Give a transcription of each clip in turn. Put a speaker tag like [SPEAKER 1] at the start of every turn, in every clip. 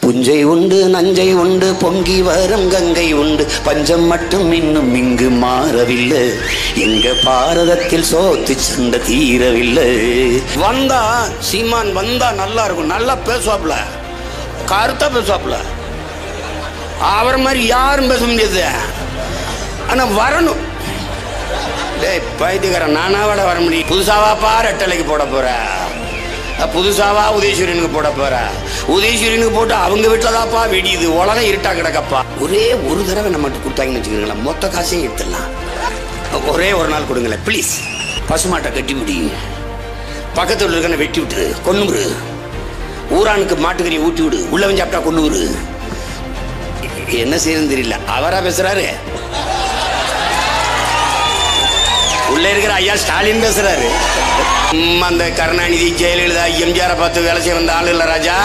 [SPEAKER 1] புஞ்சை உண்டு நஞ்சை உண்டு பொங்கி வரும் கங்கை உண்டு பஞ்சம் மட்டும் இன்னும் இங்கு மாறவில்லை எங்க பாரதத்தில் சோத்து சண்டை தீரவில்லை வந்தா சீமான் வந்தா நல்லா இருக்கும் நல்லா பேசுவாப்ல கருத்தா பேசுவாப்ல அவர் மாதிரி யாரும் பேச முடியாது ஆனா வரணும் டேய் பைத்தியக்காரன் நானாவோட வர முடியும் புதுசாவாப்பா ரெட்டலைக்கு போட போற அஹ் புதுசாவா உதயசூரியனுக்கு போட போற உதயசூரியனுக்கு போட்டு அவங்க வீட்டில் தான்ப்பா வெடியுது உலகம் இருட்டா கிடக்கப்பா ஒரே ஒரு தடவை நம்மகிட்ட கொடுத்தாங்கன்னு வச்சுக்கோங்களேன் மொத்த காசையும் எடுத்துடலாம் ஒரே ஒரு நாள் கொடுங்களேன் ப்ளீஸ் பசுமாட்டை கட்டி முடி பக்கத்தில் இருக்கன வெட்டி விட்டுரு கொண்டு விடு ஊரானுக்கு மாட்டுக்கறி ஊட்டி விடு உள்ளவன் சாப்பிட்டா கொண்டு விடு என்ன செய்யணும்னு தெரியல அவரா பேசுறாரு உள்ள இருக்கிற ஐயா ஸ்டாலின் பேசுறாரு ம், அந்த கருணாநிதி ஜெயலலிதா எம்ஜிஆரை பார்த்து வேலை செய்ய வந்த ஆளு இல்ல ராஜா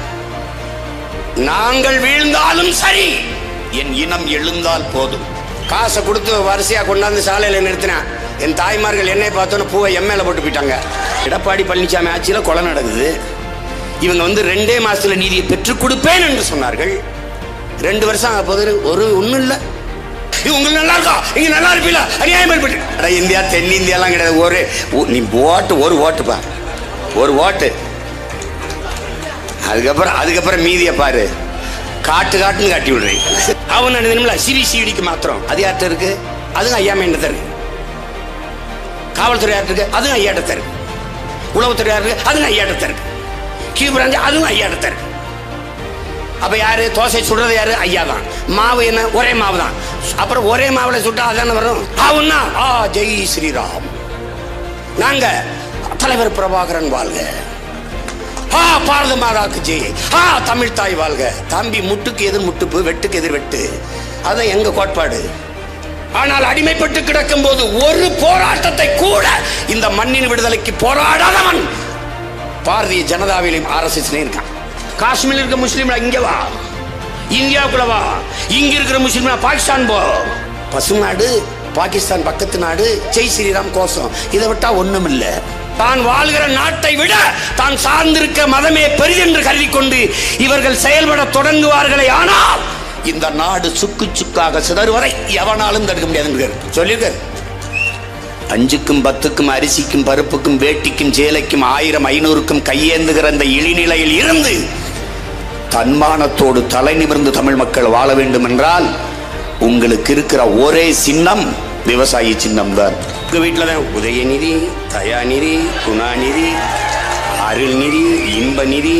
[SPEAKER 1] நாங்கள் வீழ்ந்தாலும் சரி என் இனம் எழுந்தால் போதும் காசை கொடுத்து வரிசையா கொண்டாந்து சாலையில நிறுத்தினேன் என் தாய்மார்கள் என்னை பார்த்தோன்னு பூவை எம்எல்ஏ போட்டு போயிட்டாங்க எடப்பாடி பழனிசாமி ஆட்சியில கொலை நடக்குது இவங்க வந்து ரெண்டே மாசத்துல நீதியை பெற்றுக் கொடுப்பேன் என்று சொன்னார்கள் ரெண்டு வருஷம் ஆக போது ஒரு ஒண்ணும் இல்லை இவங்க நல்லா இருக்கா இங்க நல்லா இருப்பீல அநியாயம் ஏற்பட்டு அட இந்தியா தென்னிந்தியாலாம் கிடையாது ஒரு ஒ- நீ ஓட்டு ஒரு ஓட்டுப்பா ஒரு ஓட்டு அதுக்கப்புறம் அதுக்கப்புறம் மீதியை பாரு காட்டு காட்டுன்னு காட்டி விடுறேன் அவன் நினைவுல சிவி சிவிடிக்கு மாத்திரம் அது யார்கிட்ட இருக்கு அதுவும் ஐயா மேன்ட்ட இருக்கு காவல்துறை யார்கிட்ட இருக்கு அதுவும் ஐயாட்ட இருக்கு உளவுத்துறை யார் இருக்கு அதுவும் ஐயாட்ட இருக்கு கீழ்பிராஞ்சி அதுவும் ஐயாட்ட இருக்கு அப்ப யாரு தோசை சுடுறது யாரு ஐயா தான் மாவு என்ன ஒரே மாவு தான் அப்புறம் ஒரே மாவுல சுட்டா அதானே வரும் ஆவுன்னா ஆ ஜெய் ஸ்ரீராம் நாங்க தலைவர் பிரபாகரன் வாழ்க ஆ பாரத மாதாக்கு ஜெய் ஆ தமிழ் தாய் வாழ்க தம்பி முட்டுக்கு எதிர் முட்டுப்பு வெட்டுக்கு எதிர் வெட்டு அதான் எங்க கோட்பாடு ஆனால் அடிமைப்பட்டு கிடக்கும் போது ஒரு போராட்டத்தை கூட இந்த மண்ணின் விடுதலைக்கு போராடாதவன் பாரதிய ஜனதாவிலும் ஆர்எஸ்எஸ்லயும் இருக்கான் காஷ்மீர் இருக்க முஸ்லீம்ல இங்க வா இந்தியாவுக்குள்ள வா இங்க இருக்கிற முஸ்லீம்ல பாகிஸ்தான் போ பசுநாடு பாகிஸ்தான் பக்கத்து நாடு ஜெய் ஸ்ரீராம் கோஷம் இதை விட்டா ஒண்ணும் இல்ல தான் வாழ்கிற நாட்டை விட தான் சார்ந்திருக்க மதமே பெரிதென்று கருதி கொண்டு இவர்கள் செயல்பட தொடங்குவார்களே ஆனால் இந்த நாடு சுக்கு சுக்காக சிதறுவதை எவனாலும் தடுக்க முடியாதுன்னு சொல்லியிருக்காரு அஞ்சுக்கும் பத்துக்கும் அரிசிக்கும் பருப்புக்கும் வேட்டிக்கும் சேலைக்கும் ஆயிரம் ஐநூறுக்கும் கையேந்துகிற அந்த இழிநிலையில் இருந்து தன்மானத்தோடு தலை நிமிர்ந்து தமிழ் மக்கள் வாழ வேண்டும் என்றால் உங்களுக்கு இருக்கிற ஒரே சின்னம் விவசாயி சின்னம் தான் உங்க வீட்டில் தான் உதயநிதி தயாநிதி குணாநிதி அருள்நிதி இன்ப நிதி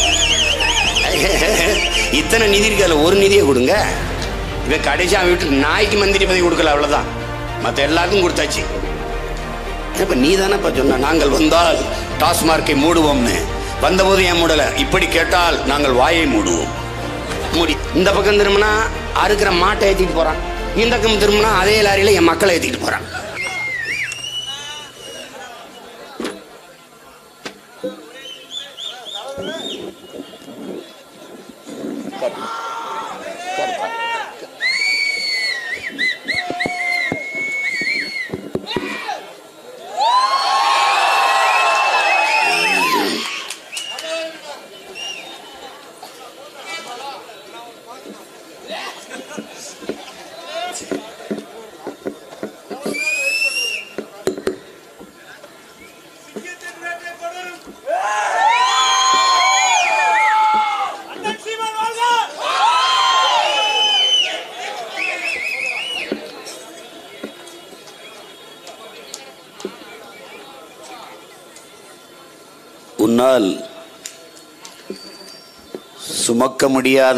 [SPEAKER 1] இத்தனை நிதி இருக்கு அதுல ஒரு நிதியை கொடுங்க இவ கடைசி அவன் வீட்டுக்கு நாய்க்கு மந்திரி பதவி கொடுக்கல அவ்வளவுதான் மற்ற எல்லாருக்கும் கொடுத்தாச்சு இப்ப நீ தானேப்பா சொன்ன நாங்கள் வந்தால் டாஸ்மார்க்கை மூடுவோம்னு வந்தபோது ஏன் மூடல இப்படி கேட்டால் நாங்கள் வாயை மூடுவோம் மூடி இந்த பக்கம் திரும்பினா அறுக்கிற மாட்டை ஏத்திட்டு போறான் இந்த பக்கம் திரும்பினா அதே லாரியில என் மக்களை ஏத்திட்டு போறான் உன்னால் சுமக்க முடியாத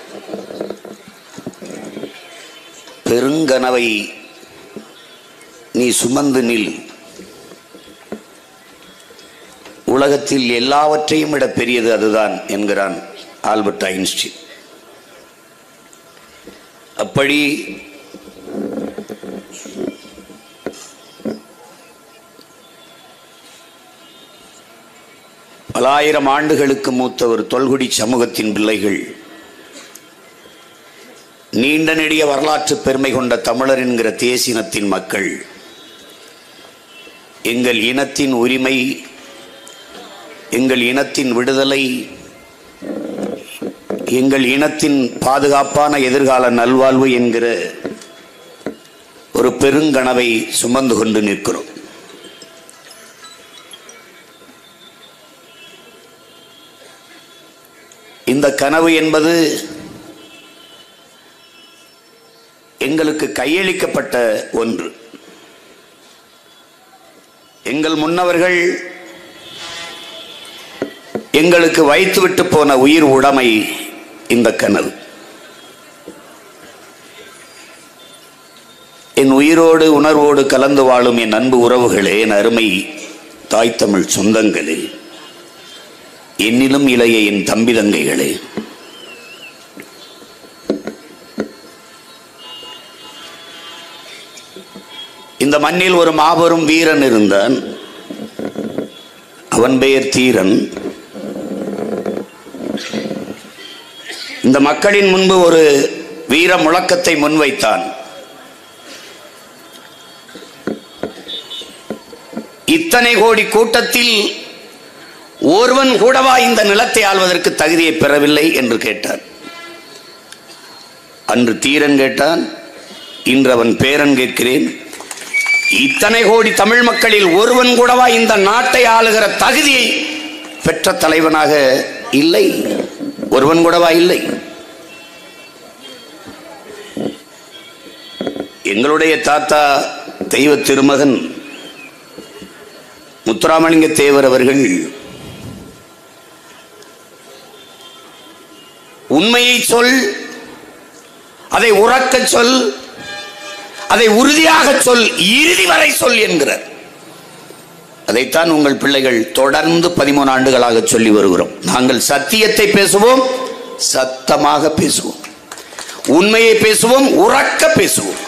[SPEAKER 1] பெருங்கனவை நீ சுமந்து நில் உலகத்தில் எல்லாவற்றையும் விட பெரியது அதுதான் என்கிறான் ஆல்பர்ட் ஐன்ஸ்டீன் அப்படி பலாயிரம் ஆண்டுகளுக்கு மூத்த ஒரு தொல்குடி சமூகத்தின் பிள்ளைகள் நீண்ட நெடிய வரலாற்று பெருமை கொண்ட தமிழர் என்கிற தேசினத்தின் மக்கள் எங்கள் இனத்தின் உரிமை எங்கள் இனத்தின் விடுதலை எங்கள் இனத்தின் பாதுகாப்பான எதிர்கால நல்வாழ்வு என்கிற ஒரு பெருங்கனவை சுமந்து கொண்டு நிற்கிறோம் இந்த கனவு என்பது எங்களுக்கு கையளிக்கப்பட்ட ஒன்று எங்கள் முன்னவர்கள் எங்களுக்கு வைத்துவிட்டு போன உயிர் உடைமை இந்த கனவு என் உயிரோடு உணர்வோடு கலந்து வாழும் என் அன்பு உறவுகளே என் அருமை தாய் தமிழ் சொந்தங்களே என்னிலும் இளைய என் தம்பி தங்கைகளே இந்த மண்ணில் ஒரு மாபெரும் வீரன் இருந்தான் அவன் பெயர் தீரன் இந்த மக்களின் முன்பு ஒரு வீர முழக்கத்தை முன்வைத்தான் இத்தனை கோடி கூட்டத்தில் ஒருவன் கூடவா இந்த நிலத்தை ஆள்வதற்கு தகுதியை பெறவில்லை என்று கேட்டான் அன்று தீரன் கேட்டான் இன்று அவன் பேரன் கேட்கிறேன் இத்தனை கோடி தமிழ் மக்களில் ஒருவன் கூடவா இந்த நாட்டை ஆளுகிற தகுதியை பெற்ற தலைவனாக இல்லை ஒருவன் கூடவா இல்லை எங்களுடைய தாத்தா தெய்வ திருமகன் முத்துராமலிங்க தேவர் அவர்கள் உண்மையை சொல் அதை உறக்கச் சொல் அதை உறுதியாக சொல் இறுதி வரை சொல் என்கிறார் அதைத்தான் உங்கள் பிள்ளைகள் தொடர்ந்து பதிமூணு ஆண்டுகளாக சொல்லி வருகிறோம் நாங்கள் சத்தியத்தை பேசுவோம் சத்தமாக பேசுவோம் உண்மையை பேசுவோம் உறக்க பேசுவோம்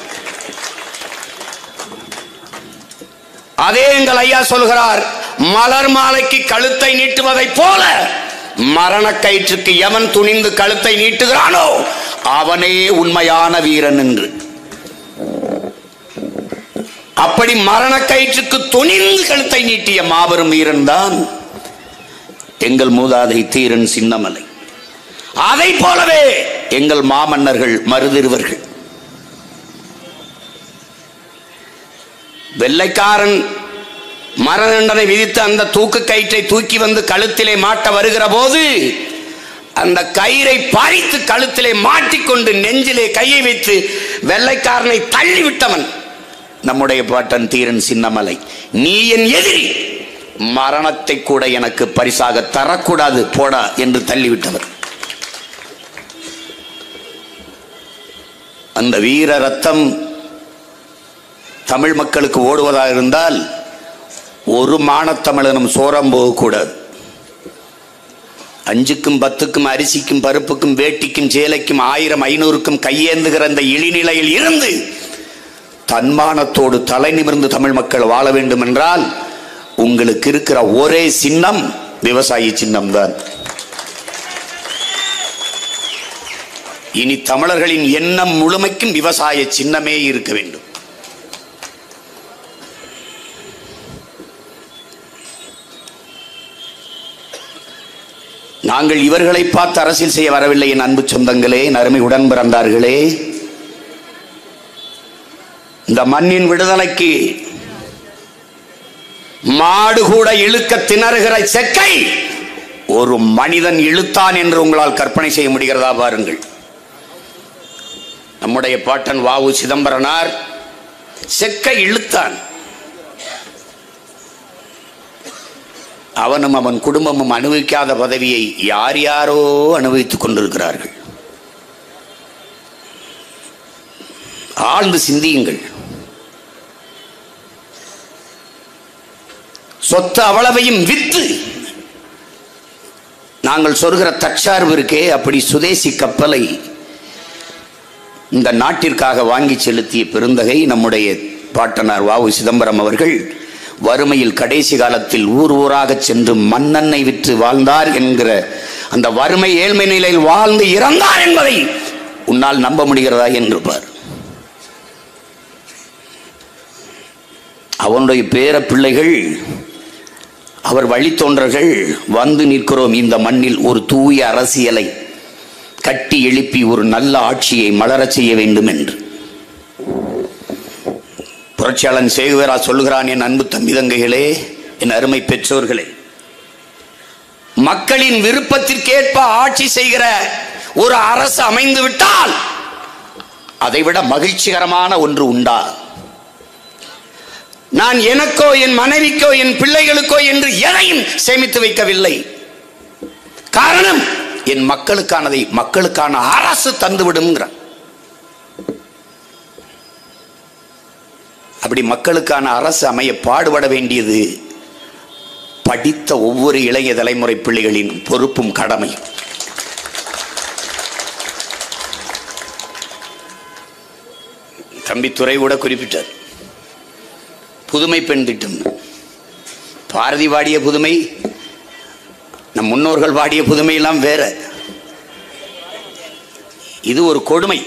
[SPEAKER 1] அதே எங்கள் ஐயா சொல்கிறார் மலர் மாலைக்கு கழுத்தை நீட்டுவதைப் போல மரண கயிற்றுக்கு எவன் துணிந்து கழுத்தை நீட்டுகிறானோ அவனே உண்மையான வீரன் என்று அப்படி மரண கயிற்றுக்கு துணிந்து கழுத்தை நீட்டிய மாபெரும் வீரன் தான் எங்கள் மூதாதை தீரன் சின்னமலை அதை போலவே எங்கள் மாமன்னர்கள் மருதிருவர்கள் வெள்ளைக்காரன் மரண தண்டனை விதித்து அந்த தூக்கு கயிற்றை தூக்கி வந்து கழுத்திலே மாட்ட வருகிற போது அந்த கயிறை பறித்து கழுத்திலே மாட்டிக்கொண்டு நெஞ்சிலே கையை வைத்து வெள்ளைக்காரனை தள்ளிவிட்டவன் நம்முடைய பாட்டன் தீரன் சின்னமலை நீ என் எதிரி மரணத்தை கூட எனக்கு பரிசாக தரக்கூடாது போடா என்று தள்ளிவிட்டவர் அந்த வீர ரத்தம் தமிழ் மக்களுக்கு ஓடுவதாக இருந்தால் ஒரு மானத்தமிழனும் சோரம் போகக்கூடாது அஞ்சுக்கும் பத்துக்கும் அரிசிக்கும் பருப்புக்கும் வேட்டிக்கும் சேலைக்கும் ஆயிரம் ஐநூறுக்கும் கையேந்துகிற அந்த இழிநிலையில் இருந்து தன்மானத்தோடு தலை நிமிர்ந்து தமிழ் மக்கள் வாழ வேண்டும் என்றால் உங்களுக்கு இருக்கிற ஒரே சின்னம் விவசாயி சின்னம் தான் இனி தமிழர்களின் எண்ணம் முழுமைக்கும் விவசாய சின்னமே இருக்க வேண்டும் நாங்கள் இவர்களை பார்த்து அரசியல் செய்ய வரவில்லை என் அன்பு சொந்தங்களே என் அருமை உடன் பிறந்தார்களே இந்த மண்ணின் விடுதலைக்கு மாடு கூட இழுக்க திணறுகிற செக்கை ஒரு மனிதன் இழுத்தான் என்று உங்களால் கற்பனை செய்ய முடிகிறதா பாருங்கள் நம்முடைய பாட்டன் வாவு சிதம்பரனார் செக்கை இழுத்தான் அவனும் அவன் குடும்பமும் அனுபவிக்காத பதவியை யார் யாரோ அனுபவித்துக் கொண்டிருக்கிறார்கள் ஆழ்ந்து சிந்தியுங்கள் சொத்து அவ்வளவையும் வித்து நாங்கள் சொல்கிற தற்சார்பு இருக்கே அப்படி சுதேசி கப்பலை இந்த நாட்டிற்காக வாங்கி செலுத்திய பெருந்தகை நம்முடைய பாட்டனார் வாவு சிதம்பரம் அவர்கள் வறுமையில் கடைசி காலத்தில் ஊர் ஊராக சென்று மண்ணெண்ணை விற்று வாழ்ந்தார் என்கிற அந்த வறுமை ஏழ்மை நிலையில் வாழ்ந்து இறந்தார் என்பதை உன்னால் நம்ப முடிகிறதா என்று பார் அவனுடைய பேர பிள்ளைகள் அவர் வழித்தோன்றர்கள் வந்து நிற்கிறோம் இந்த மண்ணில் ஒரு தூய அரசியலை தட்டி எழுப்பி ஒரு நல்ல ஆட்சியை மலரச் செய்ய வேண்டும் என்று புரட்சியாளன் சேகுவேரா சொல்லுகிறான் என் அன்பு தம்பி தங்கைகளே என் அருமை பெற்றோர்களே மக்களின் விருப்பத்திற்கேற்ப ஆட்சி செய்கிற ஒரு அரசு அமைந்து விட்டால் அதைவிட மகிழ்ச்சிகரமான ஒன்று உண்டா நான் எனக்கோ என் மனைவிக்கோ என் பிள்ளைகளுக்கோ என்று எதையும் சேமித்து வைக்கவில்லை காரணம் என் மக்களுக்கானதை மக்களுக்கான அரசு தந்துவிடுங்கிறான் அப்படி மக்களுக்கான அரசு அமைய பாடுபட வேண்டியது படித்த ஒவ்வொரு இளைய தலைமுறை பிள்ளைகளின் பொறுப்பும் கடமை தம்பி துறை கூட குறிப்பிட்டார் புதுமை பெண் திட்டம் பாரதி வாடிய புதுமை நம் முன்னோர்கள் வாடிய புதுமை எல்லாம் வேற இது ஒரு கொடுமை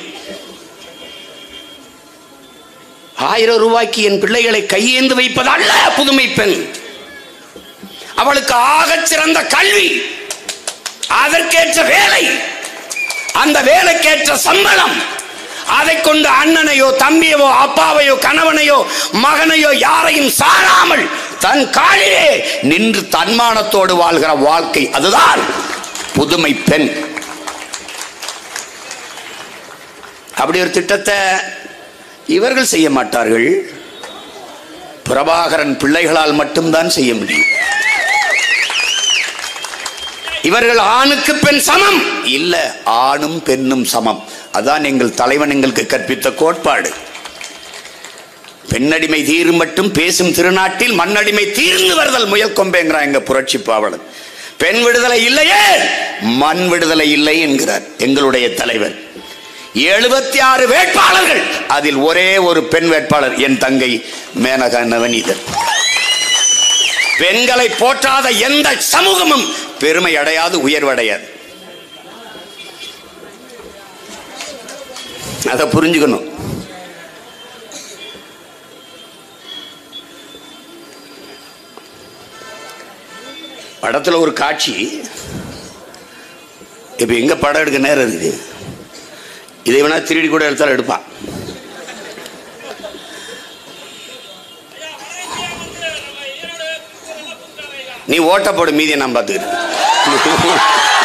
[SPEAKER 1] ஆயிரம் ரூபாய்க்கு என் பிள்ளைகளை கையேந்து வைப்பது அல்ல புதுமை பெண் அவளுக்கு ஆகச் சிறந்த கல்வி அதற்கேற்ற வேலை அந்த வேலைக்கேற்ற சம்பளம் அதை கொண்டு அண்ணனையோ தம்பியவோ அப்பாவையோ கணவனையோ மகனையோ யாரையும் சாராமல் தன் காலிலே நின்று தன்மானத்தோடு வாழ்கிற வாழ்க்கை அதுதான் புதுமை பெண் அப்படி ஒரு திட்டத்தை இவர்கள் செய்ய மாட்டார்கள் பிரபாகரன் பிள்ளைகளால் மட்டும்தான் செய்ய முடியும் இவர்கள் ஆணுக்கு பெண் சமம் இல்ல ஆணும் பெண்ணும் சமம் அதான் எங்கள் தலைவன் எங்களுக்கு கற்பித்த கோட்பாடு பெண்ணடிமை தீரும் மட்டும் பேசும் திருநாட்டில் மண்ணடிமை தீர்ந்து வருதல் முயல் கொம்பேங்கிறான் எங்க புரட்சி பாவலன் பெண் விடுதலை இல்லையே மண் விடுதலை இல்லை என்கிறார் எங்களுடைய தலைவர் எழுபத்தி ஆறு வேட்பாளர்கள் அதில் ஒரே ஒரு பெண் வேட்பாளர் என் தங்கை மேனகா நவநீதன் பெண்களை போற்றாத எந்த சமூகமும் பெருமை அடையாது உயர்வடையாது அதை புரிஞ்சுக்கணும் படத்துல ஒரு காட்சி இப்ப எங்க படம் எடுக்க நேரம் இருக்கு இதை வேணா திருடி கூட எடுத்தாலும் எடுப்பான் நீ ஓட்ட போடு மீதியை நான் பார்த்துக்கிறேன்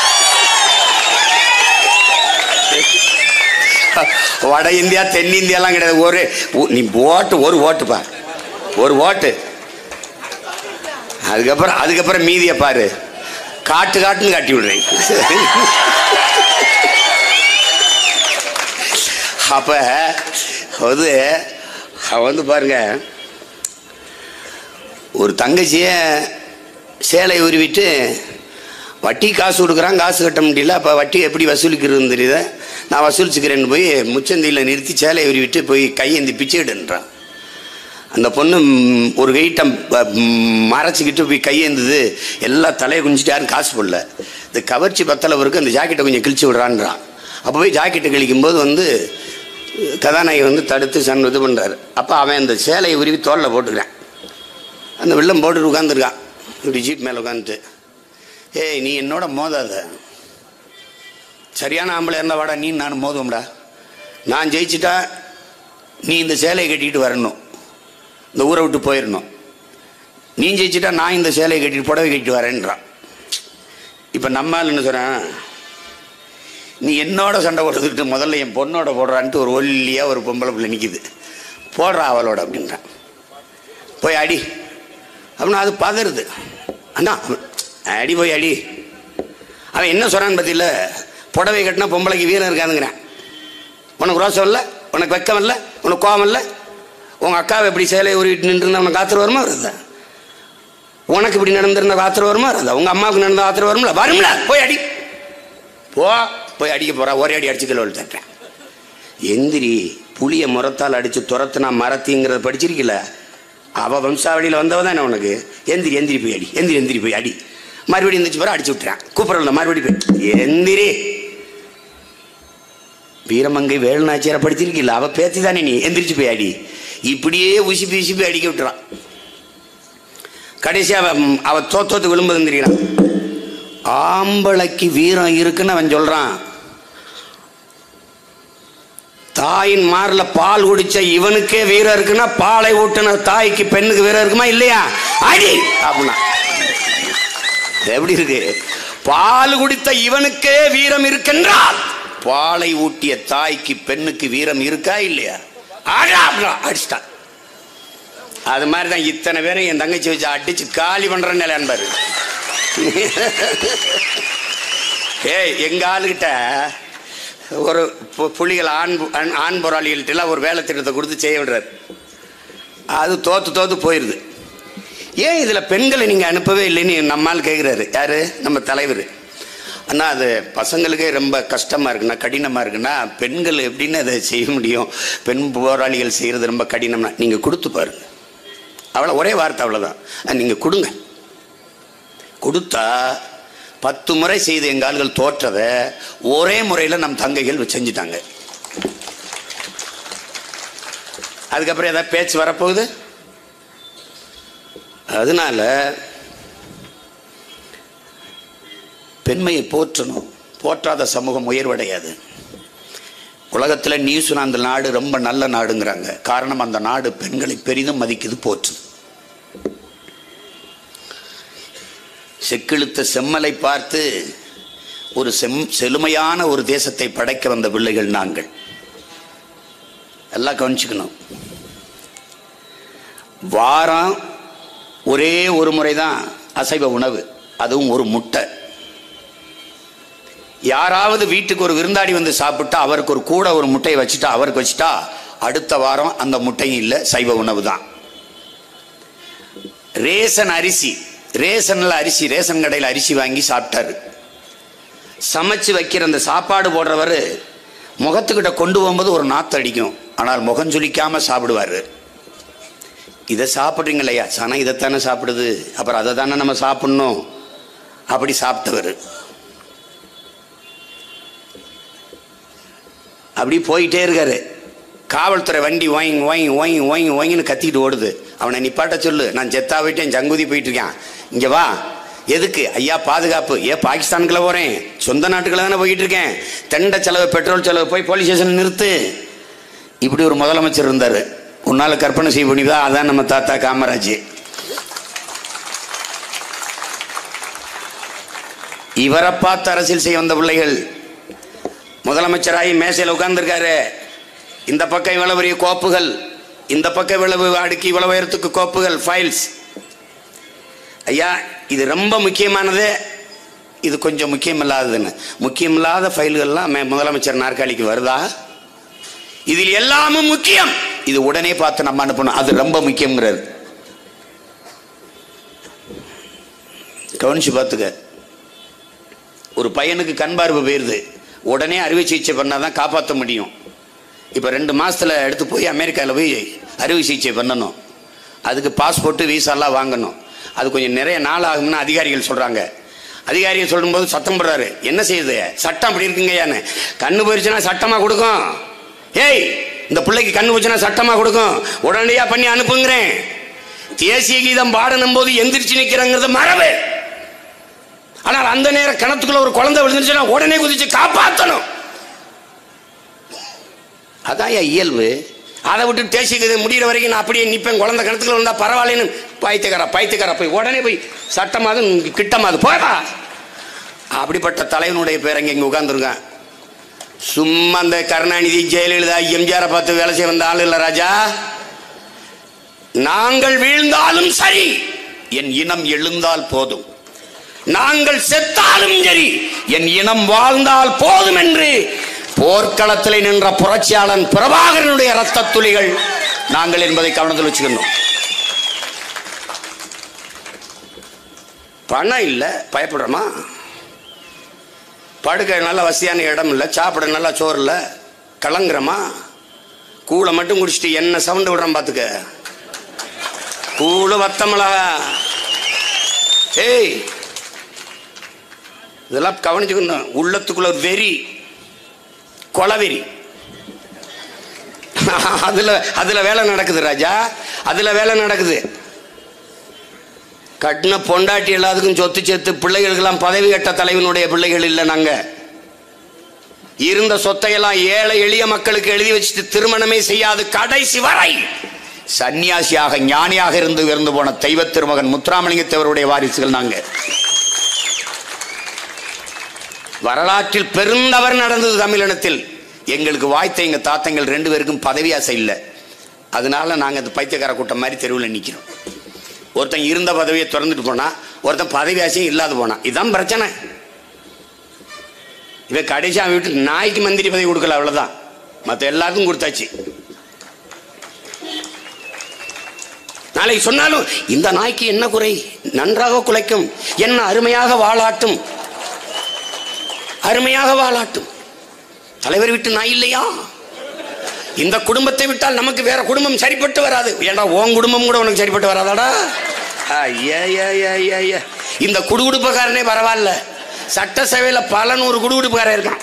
[SPEAKER 1] வட இந்தியா தென்னிந்தியாலாம் கிடையாது ஒரு ஒ- நீ ஓட்டு ஒரு ஓட்டுப்பா ஒரு ஓட்டு அதுக்கப்புறம் அதுக்கப்புறம் மீதியை பாரு காட்டு காட்டுன்னு காட்டி விடுறேன் அப்ப வந்து அவ வந்து பாருங்க ஒரு தங்கச்சிய சேலை உருவிட்டு வட்டி காசு கொடுக்குறான் காசு கட்ட முடியல அப்போ வட்டி எப்படி வசூலிக்கிறதுன்னு தெரியுத நான் வசூலிச்சுக்கிறேன்னு போய் முச்சந்தியில் நிறுத்தி சேலையை உருவிட்டு போய் கையேந்தி பிச்சைடுன்றான் அந்த பொண்ணு ம், ஒரு கைட்டம் மறைச்சிக்கிட்டு போய் கையேந்துது எல்லாம் தலையை குஞ்சிட்டு யாரும் காசு போடல இந்த கவர்ச்சி பத்தளவருக்கு அந்த ஜாக்கெட்டை கொஞ்சம் கிழிச்சு விடுறான்றான் அப்போ போய் ஜாக்கெட்டை கிழிக்கும்போது வந்து கதாநாயகி வந்து தடுத்து சன் இது பண்ணுறாரு அப்போ அவன் அந்த சேலையை உருவி தோளில் போட்டுக்கிறான் அந்த வெள்ளம் போட்டுட்டு உட்காந்துருக்கான் இப்படி ஜீப் மேலே உட்காந்துட்டு ஏய் நீ என்னோட மோதாத சரியான ஆம்பளை இருந்தால் வாடா நீ நான் மோதுவோம்டா நான் ஜெயிச்சிட்டா நீ இந்த சேலையை கட்டிட்டு வரணும் இந்த ஊரை விட்டு போயிடணும் நீ ஜெயிச்சிட்டா நான் இந்த சேலையை கட்டிட்டு புடவை கட்டிட்டு வரேன்றான் இப்போ நம்மால் என்ன சொல்கிறேன் நீ என்னோட சண்டை போடுறதுக்கு முதல்ல என் பொண்ணோட போடுறான்ட்டு ஒரு ஒல்லியாக ஒரு பொம்பளை பிள்ளை நிற்கிது போடுறா அவளோட அப்படின்றான் போய் அடி அப்படின்னா அது பதறுது அண்ணா அடி போய் அடி அவன் என்ன சொல்கிறான்னு பத்தியில புடவை கட்டினா பொம்பளைக்கு வீரம் இருக்காதுங்கிறான் உனக்கு ரோசம் இல்லை உனக்கு வெக்கம் இல்லை உனக்கு கோபம் இல்லை உங்கள் அக்காவை இப்படி சேலையை உருவிட்டு நின்று உனக்கு ஆத்திரம் வருமா வருதா உனக்கு இப்படி நடந்திருந்த ஆத்திரம் வருமா வருதா உங்கள் அம்மாவுக்கு நடந்த ஆத்திரம் வரும்ல வரும்ல போய் அடி போ போய் அடிக்க போறா ஒரே அடி அடிச்சு கிலோ தட்டுறேன் எந்திரி புளிய முறத்தால் அடிச்சு துரத்துனா மரத்திங்கிறத படிச்சிருக்கல அவ வம்சாவளியில் வந்தவ தானே உனக்கு எந்திரி எந்திரி போய் அடி எந்திரி எந்திரி போய் அடி மறுபடியும் எந்திரிச்சு போற அடிச்சு விட்டுறேன் கூப்பிடல மறுபடியும் போய் எந்திரி வீரமங்கை வேலுநாச்சியாரை படிச்சிருக்கல அவ பேத்தி தானே நீ எந்திரிச்சு போய் அடி இப்படியே உசிப்பி உசிப்பி அடிக்க விட்டுறான் கடைசியா அவ அவ தோத்தோத்து விழும்பு தெரிகிறான் ஆம்பளைக்கு வீரம் இருக்குன்னு அவன் சொல்றான் தாயின் மார்ல பால் குடிச்ச இவனுக்கே வீரம் இருக்குன்னா பாலை ஊட்டின தாய்க்கு பெண்ணுக்கு வீரம் இருக்குமா இல்லையா அடி அப்படின்னா எப்படி இருக்கு பால் குடித்த இவனுக்கே வீரம் இருக்கின்றால் பாலை ஊட்டிய தாய்க்கு பெண்ணுக்கு வீரம் இருக்கா இல்லையா ஆடா அப்படின்னா அடிச்சிட்டான் அது மாதிரி தான் இத்தனை பேரும் என் தங்கச்சி வச்சு அடிச்சு காலி பண்ற நிலையான் பாரு ஏய் எங்க ஆளுகிட்ட ஒரு பு- புலிகள் ஆண் பு- ஆண்- ஆண் போராளிகள்ட்டெல்லாம் ஒரு வேலை திட்டத்தை கொடுத்து செய்ய விடுறாரு அது தோத்து தோத்து போயிடுது ஏன் இதில் பெண்களை நீங்கள் அனுப்பவே இல்லைன்னு நம்மால் கேட்குறாரு யாரு நம்ம தலைவர் அண்ணா அது பசங்களுக்கே ரொம்ப கஷ்டமாக இருக்குண்ணா கடினமாக இருக்குன்னா பெண்கள் எப்படின்னு அதை செய்ய முடியும் பெண் போராளிகள் செய்கிறது ரொம்ப கடினம்னா நீங்கள் கொடுத்து பாருங்க அவ்வளோ ஒரே வார்த்தை அவ்வளோதான் நீங்கள் கொடுங்க கொடுத்தா பத்து முறை செய்து எங்கள் ஆள்கள் தோற்றதை ஒரே முறையில் நம் தங்கைகள் செஞ்சுட்டாங்க அதுக்கப்புறம் ஏதாவது பேச்சு வரப்போகுது அதனால பெண்மையை போற்றணும் போற்றாத சமூகம் உயர்வடையாது உலகத்தில் நியூசிலாந்து அந்த நாடு ரொம்ப நல்ல நாடுங்கிறாங்க காரணம் அந்த நாடு பெண்களை பெரிதும் மதிக்குது போற்றுது செக்கிழுத்த செம்மலை பார்த்து ஒரு செம் செழுமையான ஒரு தேசத்தை படைக்க வந்த பிள்ளைகள் நாங்கள் எல்லாம் கவனிச்சுக்கணும் வாரம் ஒரே ஒரு முறை தான் அசைவ உணவு அதுவும் ஒரு முட்டை யாராவது வீட்டுக்கு ஒரு விருந்தாடி வந்து சாப்பிட்டா அவருக்கு ஒரு கூட ஒரு முட்டையை வச்சுட்டா அவருக்கு வச்சுட்டா அடுத்த வாரம் அந்த முட்டையும் இல்லை சைவ உணவு தான் ரேசன் அரிசி ரேசன்ல அரிசி ரேஷன் கடையில் அரிசி வாங்கி சாப்பிட்டாரு சமைச்சு வைக்கிற அந்த சாப்பாடு போடுறவர் முகத்துக்கிட்ட கொண்டு போகும்போது ஒரு நாத்து அடிக்கும் ஆனால் முகம் சுளிக்காம சாப்பிடுவாரு இதை சாப்பிட்றீங்க இல்லையா சனம் இதைத்தானே சாப்பிடுது அப்புறம் அதை தானே நம்ம சாப்பிடணும் அப்படி சாப்பிட்டவர் அப்படி போயிட்டே இருக்காரு காவல்துறை வண்டி ஓயிங் ஓயிங் ஓயிங் ஓயிங் ஓயின்னு கத்திட்டு ஓடுது அவனை நிப்பாட்ட சொல்லு நான் ஜெத்தா போயிட்டேன் ஜங்குதி போயிட்டு இருக்கேன் இங்க வா எதுக்கு ஐயா பாதுகாப்பு ஏன் பாகிஸ்தானுக்குள்ள போறேன் சொந்த நாட்டுக்குள்ள தானே போயிட்டு இருக்கேன் தெண்ட செலவு பெட்ரோல் செலவு போய் போலீஸ் ஸ்டேஷன் நிறுத்து இப்படி ஒரு முதலமைச்சர் இருந்தார் உன்னால கற்பனை செய்ய முடியுதா அதான் நம்ம தாத்தா காமராஜ் இவரை பார்த்து அரசியல் செய்ய வந்த பிள்ளைகள் முதலமைச்சராகி மேசையில் உட்கார்ந்துருக்காரு இந்த பக்கம் இவ்வளவு பெரிய கோப்புகள் இந்த பக்கம் இவ்வளவு அடுக்கி இவ்வளவு உயரத்துக்கு கோப்புகள் ஃபைல்ஸ் ஐயா இது ரொம்ப முக்கியமானது இது கொஞ்சம் முக்கியமில்லாததுன்னு முக்கியமில்லாத ஃபைல்கள்லாம் மே- முதலமைச்சர் நாற்காலிக்கு வருதா இதில் எல்லாமும் முக்கியம் இது உடனே பார்த்து நம்ம அனுப்பணும் அது ரொம்ப முக்கியங்கிறாரு கவனிச்சு பார்த்துக்க ஒரு பையனுக்கு கண் பார்வை போயிருது உடனே அறுவை சிகிச்சை பண்ணால் தான் காப்பாற்ற முடியும் இப்போ ரெண்டு மாசத்துல எடுத்து போய் அமெரிக்காவில் போய் அறுவை சிகிச்சை பண்ணணும் அதுக்கு பாஸ்போர்ட்டு வீசாலாம் வாங்கணும் அது கொஞ்சம் நிறைய நாள் ஆகும்னு அதிகாரிகள் சொல்கிறாங்க அதிகாரிகள் சொல்லும்போது சத்தம் போடுறாரு என்ன செய்யுது சட்டம் அப்படி இருக்குங்கய்யான்னு கண்ணு போயிருச்சுன்னா சட்டமாக கொடுக்கும் ஏய் இந்த பிள்ளைக்கு கண்ணு போச்சுன்னா சட்டமாக கொடுக்கும் உடனடியாக பண்ணி அனுப்புங்கிறேன் தேசிய கீதம் பாடணும் போது எந்திரிச்சு நிற்கிறங்கிறது மரபு ஆனால் அந்த நேரம் கிணத்துக்குள்ள ஒரு குழந்தை விழுந்துருச்சுன்னா உடனே குதிச்சு காப்பாற்றணும் அதான் என் இயல்பு அதை விட்டு தேசிக்கிறது முடிகிற வரைக்கும் நான் அப்படியே நிற்பேன் குழந்தை கிணத்துக்குள்ள வந்தா பரவாயில்லன்னு பைத்தியக்காரா பைத்தியக்காரா போய் உடனே போய் சட்டமாவது கிட்டமாவது போயப்பா அப்படிப்பட்ட தலைவனுடைய பேர் அங்கே இங்கே உட்காந்துருக்கான் சும்மா அந்த கருணாநிதி ஜெயலலிதா எம்ஜிஆரை பார்த்து வேலை செய்ய வந்த ஆள் இல்லை ராஜா நாங்கள் வீழ்ந்தாலும் சரி என் இனம் எழுந்தால் போதும் நாங்கள் செத்தாலும் சரி என் இனம் வாழ்ந்தால் போதும் என்று போர்க்களத்தில் நின்ற புரட்சியாளன் பிரபாகரனுடைய ரத்த துளிகள் நாங்கள் என்பதை கவனத்தில் வச்சுக்கணும் பணம் இல்லை பயப்படுறோமா படுக்க நல்ல வசதியான இடம் இல்லை சாப்பிட நல்லா சோறு இல்லை கலங்குறோமா கூளை மட்டும் குடிச்சிட்டு என்ன சவுண்டு விடுறோம் பார்த்துக்க கூழு வத்தமிளகா ஏய் இதெல்லாம் கவனிச்சுக்கணும் உள்ளத்துக்குள்ள ஒரு வெறி கொலவெறி அதுல அதுல வேலை நடக்குது ராஜா அதுல வேலை நடக்குது கட்டின பொண்டாட்டி எல்லாத்துக்கும் சொத்து சேர்த்து பிள்ளைகளுக்கெல்லாம் பதவி கட்ட தலைவனுடைய பிள்ளைகள் இல்லை நாங்க இருந்த சொத்தையெல்லாம் ஏழை எளிய மக்களுக்கு எழுதி வச்சுட்டு திருமணமே செய்யாது கடைசி வரை சன்னியாசியாக ஞானியாக இருந்து இறந்து போன தெய்வ திருமகன் முத்துராமலிங்கத்தேவருடைய வாரிசுகள் நாங்க வரலாற்றில் பெருந்தவர் நடந்தது தமிழினத்தில் எங்களுக்கு வாய்த்த எங்க தாத்தங்கள் ரெண்டு பேருக்கும் பதவி ஆசை இல்லை அதனால நாங்க அந்த பைத்தியக்கார கூட்டம் மாதிரி தெருவில் நிக்கிறோம் ஒருத்தன் இருந்த பதவியை திறந்துட்டு போனா ஒருத்தன் பதவி ஆசையும் இல்லாத போனான் இதுதான் பிரச்சனை இவன் கடைசி அவன் வீட்டுக்கு நாய்க்கு மந்திரி பதவி கொடுக்கல அவ்வளவுதான் மற்ற எல்லாருக்கும் கொடுத்தாச்சு நாளைக்கு சொன்னாலும் இந்த நாய்க்கு என்ன குறை நன்றாக குலைக்கும் என்ன அருமையாக வாழாட்டும் அருமையாக வாழாட்டும் தலைவர் வீட்டு நாய் இல்லையா இந்த குடும்பத்தை விட்டால் நமக்கு வேற குடும்பம் சரிப்பட்டு வராது ஏண்டா உன் குடும்பம் கூட உனக்கு சரிப்பட்டு வராதாடா ஐயா, ஐயா, ஐயா, ஐயா, ஐயா. இந்த குடுகுடுப்பக்காரனே பரவாயில்ல சட்டசபையில பல நூறு குடுகுடுப்புக்காரன் இருக்கான்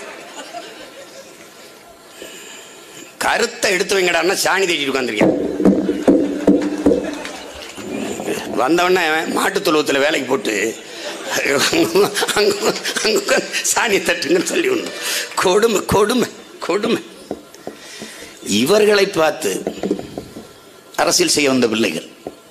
[SPEAKER 1] கருத்தை எடுத்து வைங்கடான்னா சாணி தேய்ச்சிட்டு உட்காந்துருக்கேன் வந்தவொடனே மாட்டு தொழுவத்தில் வேலைக்கு போட்டு அங்க அங்க உட்கார்ந்து சாணியை தட்டுங்கன்னு சொல்லி ஒன்று கொடுமை கொடுமை கொடுமை இவர்களை பார்த்து அரசியல் செய்ய வந்த பிள்ளைகள்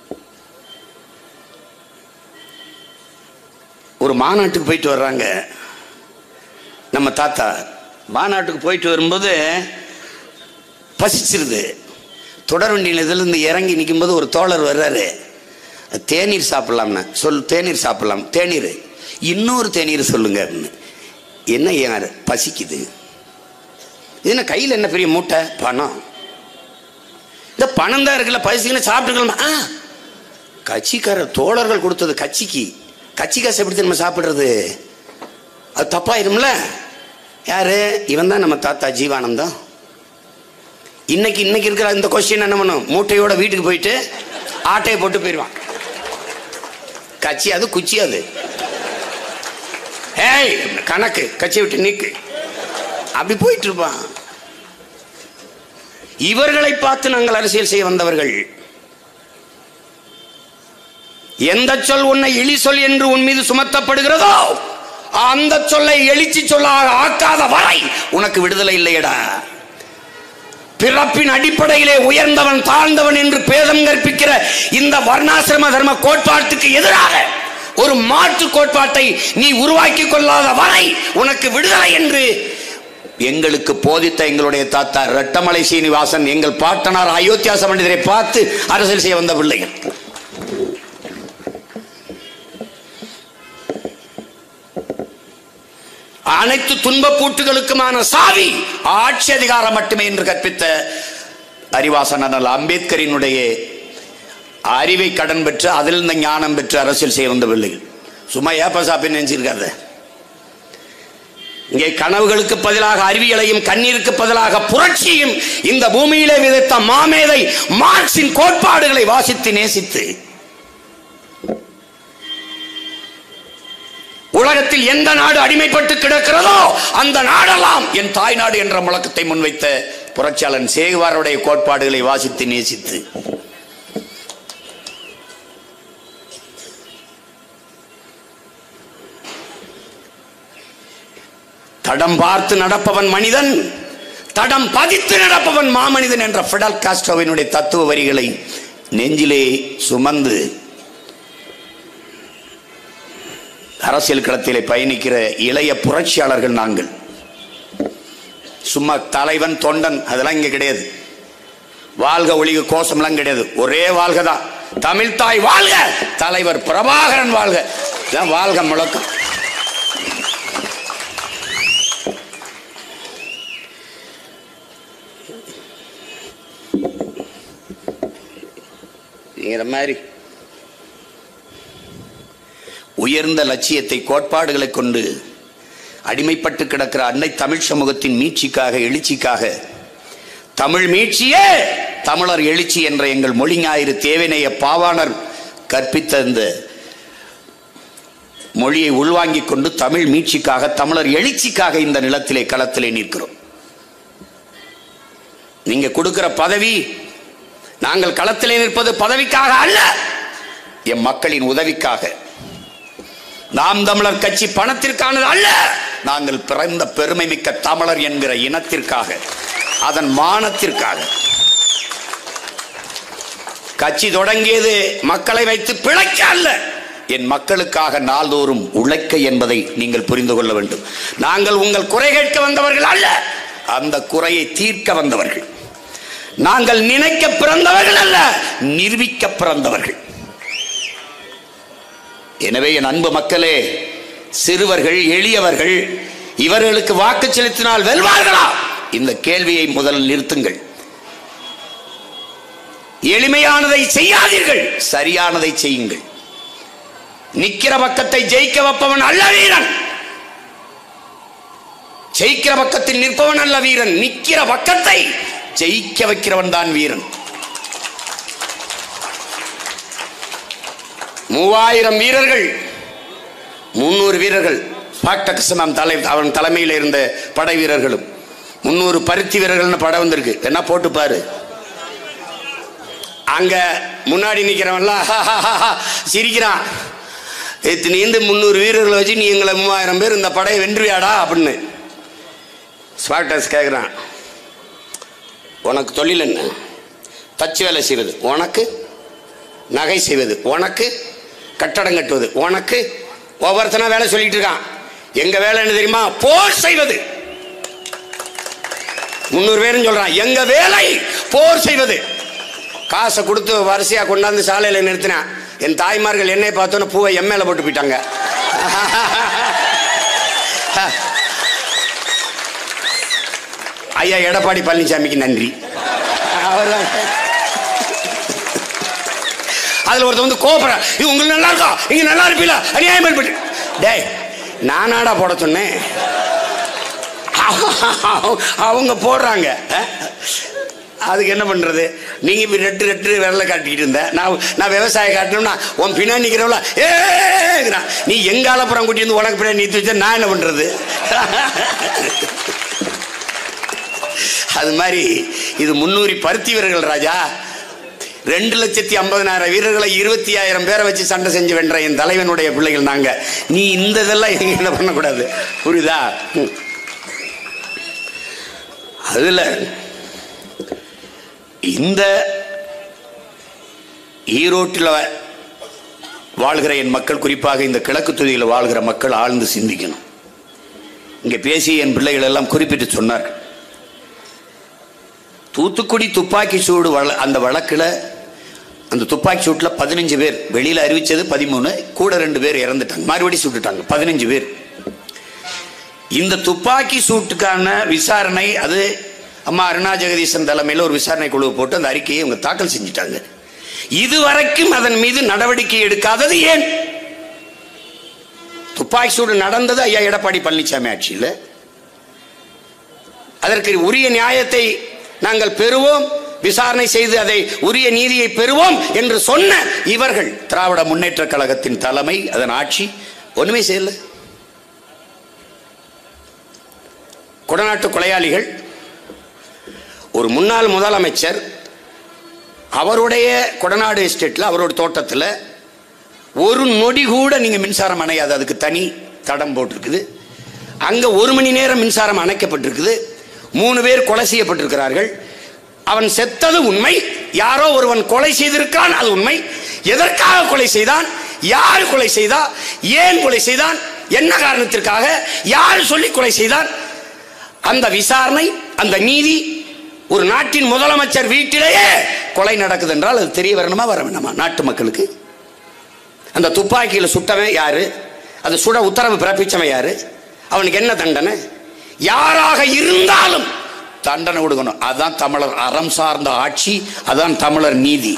[SPEAKER 1] ஒரு மாநாட்டுக்கு போயிட்டு வர்றாங்க நம்ம தாத்தா மாநாட்டுக்கு போயிட்டு வரும்போது பசிச்சிருது தொடர் வண்டியில் இதிலிருந்து இறங்கி நிற்கும்போது ஒரு தோழர் வர்றாரு தேநீர் சாப்பிடலாம்னா சொல் தேநீர் சாப்பிடலாம் தேநீர் இன்னொரு தேநீர் சொல்லுங்க அப்படின்னு. என்ன யார் பசிக்குது இது என்ன கையில் என்ன பெரிய மூட்டை பணம் இந்த பணம் தான் இருக்குல்ல பசிக்குன்னு சாப்பிட்டுக்கலாமா ஆ கட்சிக்கார தோழர்கள் கொடுத்தது கட்சிக்கு கட்சி காசு எப்படி நம்ம சாப்பிடுறது அது தப்பாயிரும்ல யாரு இவன் தான் நம்ம தாத்தா ஜீவானந்தம் இன்னைக்கு இன்னைக்கு இருக்கிற இந்த கொஸ்டின் என்ன பண்ணும் மூட்டையோட வீட்டுக்கு போயிட்டு ஆட்டையை போட்டு போயிடுவான் கட்சி அது குச்சி அது ஏய் கணக்கு கட்சி விட்டு நீக்கு அப்படி போயிட்டு இருப்பான் இவர்களை பார்த்து நாங்கள் அரசியல் செய்ய வந்தவர்கள் எந்த சொல் உன்னை இழி சொல் என்று உன் மீது சுமத்தப்படுகிறதோ அந்த சொல்லை எழுச்சி சொல்லாக ஆக்காத வரை உனக்கு விடுதலை இல்லையடா பிறப்பின் அடிப்படையிலே உயர்ந்தவன் தாழ்ந்தவன் என்று பேதம் கற்பிக்கிற இந்த வர்ணாசிரம தர்ம கோட்பாட்டுக்கு எதிராக ஒரு மாற்று கோட்பாட்டை நீ உருவாக்கி கொள்ளாத வரை உனக்கு விடுதலை என்று எங்களுக்கு போதித்த எங்களுடைய தாத்தா ரெட்டமலை சீனிவாசன் எங்கள் பாட்டனார் அயோத்தியாச பண்டிதரை பார்த்து அரசியல் செய்ய வந்த பிள்ளைகள் அனைத்து துன்ப பூட்டுகளுக்குமான சாவி ஆட்சி அதிகாரம் மட்டுமே என்று கற்பித்த அறிவாசன் அண்ணல் அம்பேத்கரினுடைய அறிவை கடன் பெற்று அதிலிருந்த ஞானம் பெற்று அரசியல் செய்ய வந்த பிள்ளைகள் சும்மா ஏப்ப சாப்பின்னு நினைச்சிருக்காத இங்கே கனவுகளுக்கு பதிலாக அறிவியலையும் கண்ணீருக்கு பதிலாக புரட்சியும் இந்த பூமியிலே விதைத்த மாமேதை மார்க்சின் கோட்பாடுகளை வாசித்து நேசித்து உலகத்தில் எந்த நாடு அடிமைப்பட்டு கிடக்கிறதோ அந்த நாடெல்லாம் என் தாய் நாடு என்ற முழக்கத்தை முன்வைத்த புரட்சியாளன் சேகுவாருடைய கோட்பாடுகளை வாசித்து நேசித்து தடம் பார்த்து நடப்பவன் மனிதன் தடம் பதித்து நடப்பவன் மாமனிதன் என்ற ஃபிடல் காஸ்ட்ரோவினுடைய தத்துவ வரிகளை நெஞ்சிலே சுமந்து அரசியல் களத்திலே பயணிக்கிற இளைய புரட்சியாளர்கள் நாங்கள் சும்மா தலைவன் தொண்டன் அதெல்லாம் இங்க கிடையாது வாழ்க ஒளிக கோஷம்லாம் கிடையாது ஒரே வாழ்க தான் தமிழ் தாய் வாழ்க தலைவர் பிரபாகரன் வாழ்க இதான் வாழ்க முழக்கம் அப்படிங்கிற மாதிரி உயர்ந்த லட்சியத்தை கோட்பாடுகளை கொண்டு அடிமைப்பட்டு கிடக்கிற அன்னை தமிழ் சமூகத்தின் மீட்சிக்காக எழுச்சிக்காக தமிழ் மீட்சியே தமிழர் எழுச்சி என்ற எங்கள் மொழி ஞாயிறு தேவனைய பாவாணர் கற்பித்த இந்த மொழியை உள்வாங்கிக் கொண்டு தமிழ் மீட்சிக்காக தமிழர் எழுச்சிக்காக இந்த நிலத்திலே களத்திலே நிற்கிறோம் நீங்க கொடுக்கிற பதவி நாங்கள் களத்திலே நிற்பது பதவிக்காக அல்ல என் மக்களின் உதவிக்காக நாம் தமிழர் கட்சி பணத்திற்கானது அல்ல நாங்கள் பிறந்த பெருமை மிக்க தமிழர் என்கிற இனத்திற்காக அதன் மானத்திற்காக கட்சி தொடங்கியது மக்களை வைத்து பிழைக்க அல்ல என் மக்களுக்காக நாள்தோறும் உழைக்க என்பதை நீங்கள் புரிந்து கொள்ள வேண்டும் நாங்கள் உங்கள் குறை கேட்க வந்தவர்கள் அல்ல அந்த குறையை தீர்க்க வந்தவர்கள் நாங்கள் நினைக்க பிறந்தவர்கள் அல்ல நிரூபிக்க பிறந்தவர்கள் எனவே என் அன்பு மக்களே சிறுவர்கள் எளியவர்கள் இவர்களுக்கு வாக்கு செலுத்தினால் வெல்வார்களா இந்த கேள்வியை முதல் நிறுத்துங்கள் எளிமையானதை செய்யாதீர்கள் சரியானதை செய்யுங்கள் நிக்கிற பக்கத்தை ஜெயிக்க வைப்பவன் அல்ல வீரன் ஜெயிக்கிற பக்கத்தில் நிற்பவன் அல்ல வீரன் நிக்கிற பக்கத்தை ஜெயிக்க வைக்கிறவன் தான் வீரன் மூவாயிரம் வீரர்கள் முன்னூறு வீரர்கள் பாக்டகசமாம் தலை அவன் தலைமையில் இருந்த படை வீரர்களும் முன்னூறு பருத்தி வீரர்கள்னு படம் வந்திருக்கு என்ன போட்டு பாரு அங்க முன்னாடி நிக்கிறவன்லாம் சிரிக்கிறான் இத்தனைந்து முந்நூறு வீரர்களை வச்சு நீ எங்களை மூவாயிரம் பேர் இந்த படையை வென்றுவியாடா அப்படின்னு ஸ்பாட்டஸ் கேட்குறான் உனக்கு தொழில் என்ன தச்சு வேலை செய்வது உனக்கு நகை செய்வது உனக்கு கட்டடம் கட்டுவது உனக்கு ஒவ்வொருத்தனா வேலை சொல்லிட்டு இருக்கான் எங்க வேலை என்ன தெரியுமா போர் செய்வது முன்னூறு பேரும் சொல்றான் எங்க வேலை போர் செய்வது காசை கொடுத்து வரிசையா கொண்டாந்து சாலையில் நிறுத்தினேன் என் தாய்மார்கள் என்னை பார்த்தோன்னு பூவை எம்எல்ஏ போட்டு போயிட்டாங்க ஐயா எடப்பாடி பழனிசாமிக்கு நன்றி அவர்தான் அதுல ஒருத்தன் வந்து கோபுற இது உங்களுக்கு நல்லா இருக்கா இங்க நல்லா இருப்பீல அநியாயம் பண்ணி டேய் நானாடா போட சொன்னேன் அவங்க போடுறாங்க அஹ்? அதுக்கு என்ன பண்றது நீங்க இப்ப ரெட்டு ரெட்டு விரல காட்டிக்கிட்டு இருந்த நான் நான் விவசாயம் காட்டணும்னா உன் பின்னாடி நிக்கிறவள ஏங்கிறான் நீ எங்கால புறம் கூட்டி வந்து உனக்கு பின்னாடி நீத்து வச்சா நான் என்ன பண்றது அது மாதிரி இது முன்னூறு பருத்தி வீரர்கள் ராஜா ரெண்டு லட்சத்தி ஐம்பதனாயிரம் வீரர்களை இருபத்தி ஆயிரம் பேரை வச்சு சண்டை செஞ்சு வென்ற என் தலைவனுடைய பிள்ளைகள் நாங்க நீ இந்த இதெல்லாம் எங்க என்ன பண்ணக்கூடாது புரியுதா ம். அதுல இந்த ஈரோட்டில் வாழ்கிற என் மக்கள் குறிப்பாக இந்த கிழக்கு தொகுதியில் வாழ்கிற மக்கள் ஆழ்ந்து சிந்திக்கணும் இங்கே பேசிய என் பிள்ளைகள் எல்லாம் குறிப்பிட்டு சொன்னார்கள் தூத்துக்குடி துப்பாக்கி சூடு வழ அந்த வழக்கில் அந்த துப்பாக்கி சூட்டில் பதினஞ்சு பேர் வெளியில் அறிவிச்சது பதிமூணு கூட ரெண்டு பேர் இறந்துட்டாங்க மறுபடி சுட்டுட்டாங்க பதினஞ்சு பேர் இந்த துப்பாக்கி சூட்டுக்கான விசாரணை அது அம்மா அருணா ஜெகதீசன் தலைமையில் ஒரு விசாரணை குழு போட்டு அந்த அறிக்கையை இவங்க தாக்கல் செஞ்சிட்டாங்க இதுவரைக்கும் அதன் மீது நடவடிக்கை எடுக்காதது ஏன் துப்பாக்கி சூடு நடந்தது ஐயா எடப்பாடி பழனிசாமி ஆட்சியில் அதற்கு உரிய நியாயத்தை நாங்கள் பெறுவோம் விசாரணை செய்து அதை உரிய நீதியை பெறுவோம் என்று சொன்ன இவர்கள் திராவிட முன்னேற்ற கழகத்தின் தலைமை அதன் ஆட்சி ஒண்ணுமே செய்யல குடநாட்டு கொலையாளிகள் ஒரு முன்னாள் முதலமைச்சர் அவருடைய கொடநாடு எஸ்டேட்டில் அவரோட தோட்டத்தில் ஒரு நொடி கூட நீங்க மின்சாரம் அணையாது அதுக்கு தனி தடம் போட்டிருக்குது அங்க ஒரு மணி நேரம் மின்சாரம் அணைக்கப்பட்டிருக்குது மூணு பேர் கொலை செய்யப்பட்டிருக்கிறார்கள் அவன் செத்தது உண்மை யாரோ ஒருவன் கொலை செய்திருக்கான் அது உண்மை எதற்காக கொலை செய்தான் யார் கொலை செய்தா ஏன் கொலை செய்தான் என்ன காரணத்திற்காக யார் சொல்லி கொலை செய்தான் அந்த விசாரணை அந்த நீதி ஒரு நாட்டின் முதலமைச்சர் வீட்டிலேயே கொலை நடக்குது என்றால் அது தெரிய வரணுமா வர வேண்டாமா நாட்டு மக்களுக்கு அந்த துப்பாக்கியில் சுட்டவன் யாரு அது சுட உத்தரவு பிறப்பிச்சவன் யாரு அவனுக்கு என்ன தண்டனை யாராக இருந்தாலும் தண்டனை கொடுக்கணும் அதான் தமிழர் அறம் சார்ந்த ஆட்சி அதான் தமிழர் நீதி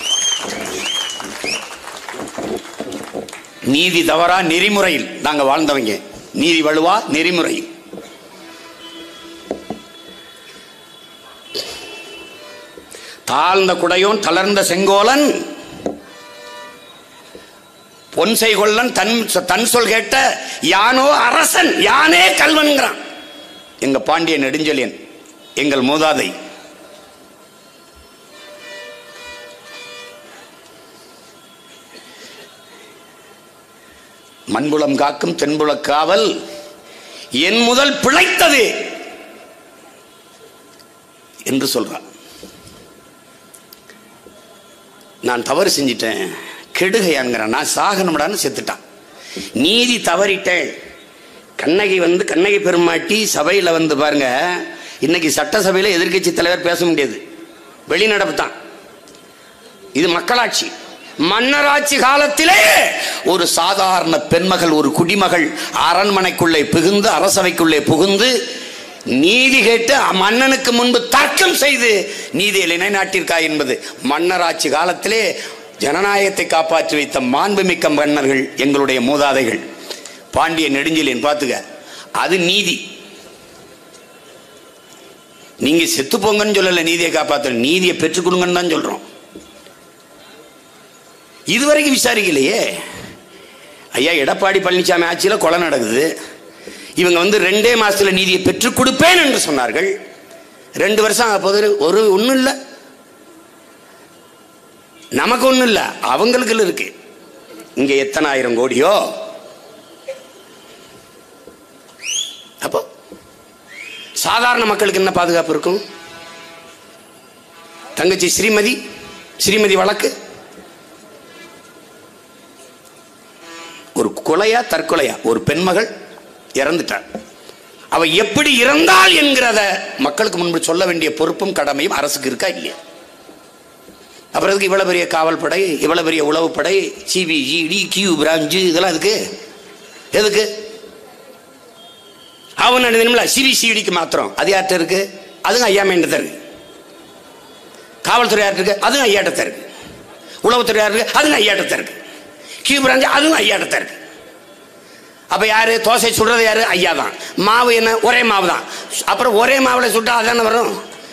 [SPEAKER 1] நீதி தவறா நெறிமுறையில் நாங்க வாழ்ந்தவங்க நீதி வலுவா நெறிமுறையில் தாழ்ந்த குடையோன் தளர்ந்த செங்கோலன் பொன்சை கொள்ளன் தன் தன் சொல் கேட்ட யானோ அரசன் யானே கல்வன்கிறான் எங்க பாண்டிய நெடுஞ்செழியன் எங்கள் மூதாதை மண்புலம் காக்கும் தென்புலக் காவல் என் முதல் பிழைத்தது என்று சொல்றான் நான் தவறு செஞ்சிட்டேன் கெடுகையான்கிறான் நான் சாகனம்டான்னு செத்துட்டான் நீதி தவறிட்டேன் கண்ணகி வந்து கண்ணகி பெருமாட்டி சபையில் வந்து பாருங்க இன்னைக்கு சட்டசபையில் எதிர்க்கட்சி தலைவர் பேச முடியாது வெளிநடப்பு தான் இது மக்களாட்சி மன்னராட்சி காலத்திலே ஒரு சாதாரண பெண்மகள் ஒரு குடிமகள் அரண்மனைக்குள்ளே புகுந்து அரசவைக்குள்ளே புகுந்து நீதி கேட்டு மன்னனுக்கு முன்பு தர்க்கம் செய்து நீதியை நிலைநாட்டியிருக்கா என்பது மன்னராட்சி காலத்திலே ஜனநாயகத்தை காப்பாற்றி வைத்த மாண்புமிக்க மன்னர்கள் எங்களுடைய மூதாதைகள் பாண்டிய நெடுஞ்செலியன் பார்த்துக்க அது நீதி நீங்க செத்து போங்கன்னு சொல்லல நீதியை காப்பாற்ற நீதியை பெற்றுக் கொடுங்கன்னு தான் சொல்றோம் இதுவரைக்கும் விசாரிக்கலையே ஐயா எடப்பாடி பழனிசாமி ஆட்சியில் கொலை நடக்குது இவங்க வந்து ரெண்டே மாசத்துல நீதியை பெற்றுக் கொடுப்பேன் என்று சொன்னார்கள் ரெண்டு வருஷம் அப்போது ஒரு ஒன்றும் இல்லை நமக்கு ஒன்றும் இல்லை அவங்களுக்கு இருக்கு இங்க எத்தனை ஆயிரம் கோடியோ அப்போ சாதாரண மக்களுக்கு என்ன பாதுகாப்பு இருக்கும் தங்கச்சி ஸ்ரீமதி ஸ்ரீமதி வழக்கு ஒரு கொலையா தற்கொலையா ஒரு பெண்மகள் இறந்துட்டார் அவ எப்படி இறந்தாள் என்கிறத மக்களுக்கு முன்பு சொல்ல வேண்டிய பொறுப்பும் கடமையும் அரசுக்கு இருக்கா இல்லையா அப்புறம் எதுக்கு இவ்வளவு பெரிய காவல் படை இவ்வளவு பெரிய உளவுப்படை சிபிஜிடி கியூ பிரான்ச்சு இதெல்லாம் எதுக்கு எதுக்கு அவன் நினைவுல சிபிசிடிக்கு மாத்திரம் அது யார்கிட்ட இருக்கு அதுவும் ஐயா மேண்டதான் இருக்கு காவல்துறை யார்கிட்ட இருக்கு அதுவும் ஐயாட்ட இருக்கு உளவுத்துறை யார் இருக்கு அதுவும் ஐயாட்ட இருக்கு கியூ பிரான்ச் அதுவும் ஐயாட்ட இருக்கு அப்ப யாரு தோசை சுடுறது யாரு ஐயா தான் மாவு என்ன ஒரே மாவு தான் அப்புறம் ஒரே மாவுல சுட்டா அதானே வரும்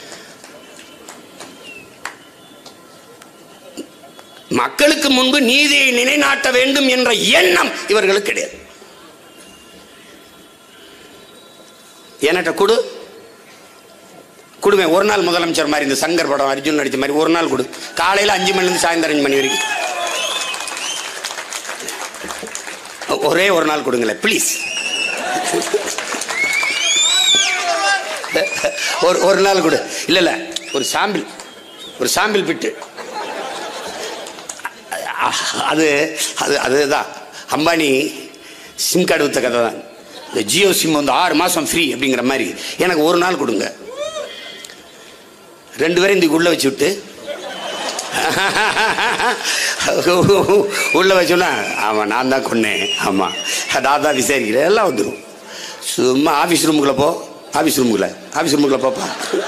[SPEAKER 1] மக்களுக்கு முன்பு நீதியை நிலைநாட்ட வேண்டும் என்ற எண்ணம் இவர்களுக்கு கிடையாது என்கிட்ட கொடு கொடுவேன் ஒரு நாள் முதலமைச்சர் மாதிரி இந்த சங்கர் படம் அர்ஜுன் நடிச்ச மாதிரி ஒரு நாள் கொடு காலையில் அஞ்சு மணிலேருந்து சாயந்தரம் அஞ்சு மணி வரைக்கும் ஒரே ஒரு நாள் கொடுங்களேன் ப்ளீஸ் ஒரு ஒரு நாள் கொடு இல்லை இல்லை ஒரு சாம்பிள் ஒரு சாம்பிள் பிட்டு அது அது அதுதான் அம்பானி சிம் கார்டு வித்த கதை தான் இந்த ஜியோ சிம் வந்து ஆறு மாதம் ஃப்ரீ அப்படிங்கிற மாதிரி எனக்கு ஒரு நாள் கொடுங்க ரெண்டு பேரும் இந்த உள்ள வச்சு விட்டு உள்ள வச்சோன்னா ஆமாம் நான் தான் கொன்னேன் ஆமாம் நான் தான் விசாரிக்கிறேன் எல்லாம் வந்துடும் சும்மா ஆஃபீஸ் ரூமுக்குள்ளே போ ஆஃபீஸ் ரூமுக்குள்ள ஆஃபீஸ் ரூமுக்குள்ள போப்பா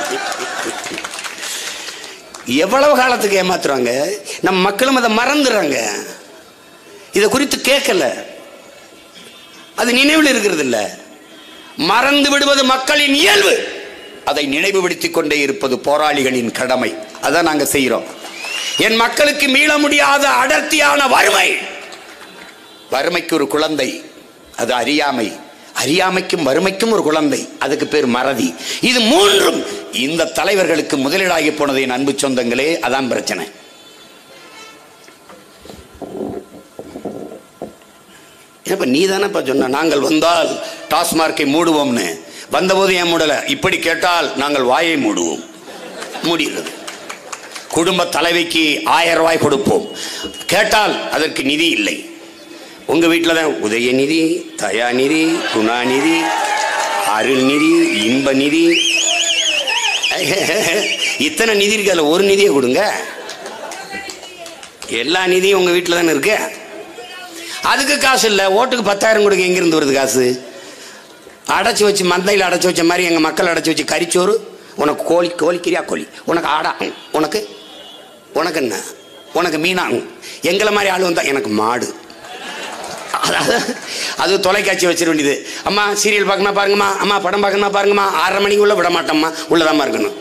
[SPEAKER 1] எவ்வளவு காலத்துக்கு ஏமாத்துறாங்க நம்ம மக்களும் அதை மறந்துடுறாங்க இதை குறித்து கேட்கல அது நினைவில் இருக்கிறது இல்ல மறந்து விடுவது மக்களின் இயல்பு அதை நினைவுபடுத்திக் கொண்டே இருப்பது போராளிகளின் கடமை அதான் நாங்க செய்யறோம் என் மக்களுக்கு மீள முடியாத அடர்த்தியான வறுமை வறுமைக்கு ஒரு குழந்தை அது அறியாமை அறியாமைக்கும் வறுமைக்கும் ஒரு குழந்தை அதுக்கு பேர் மறதி இது மூன்றும் இந்த தலைவர்களுக்கு முதலீடாகி போனது என் அன்பு சொந்தங்களே அதான் பிரச்சனை இப்ப நீ தானேப்பா சொன்ன நாங்கள் வந்தால் டாஸ்மார்க்கை மூடுவோம்னு வந்தபோது ஏன் மூடல இப்படி கேட்டால் நாங்கள் வாயை மூடுவோம் மூடிடுறது குடும்ப தலைவிக்கு ஆயிரம் ரூபாய் கொடுப்போம் கேட்டால் அதற்கு நிதி இல்லை உங்க வீட்டில் தான் உதயநிதி தயாநிதி குணாநிதி அருள்நிதி இன்ப நிதி இத்தனை நிதி இருக்கு அதில் ஒரு நிதியை கொடுங்க எல்லா நிதியும் உங்க வீட்டில் தானே இருக்கு அதுக்கு காசு இல்லை ஓட்டுக்கு பத்தாயிரம் கொடுக்க எங்கிருந்து வருது காசு அடைச்சி வச்சு மந்தையில் அடைச்சி வச்ச மாதிரி எங்கள் மக்கள் அடைச்சி வச்சு கறிச்சோறு உனக்கு கோழி கோழிக்கிறியா கோழி உனக்கு ஆடா ம். உனக்கு உனக்கு என்ன உனக்கு மீனா ம். எங்களை மாதிரி ஆள் வந்தா எனக்கு மாடு அதாவது அது தொலைக்காட்சி வச்சிட வேண்டியது அம்மா சீரியல் பார்க்கணும் பாருங்கம்மா அம்மா படம் பார்க்கணும் பாருங்கம்மா ஆறரை மணிக்கு உள்ள விட மாட்டோம்மா உள்ளதாம்மா இருக்கணும்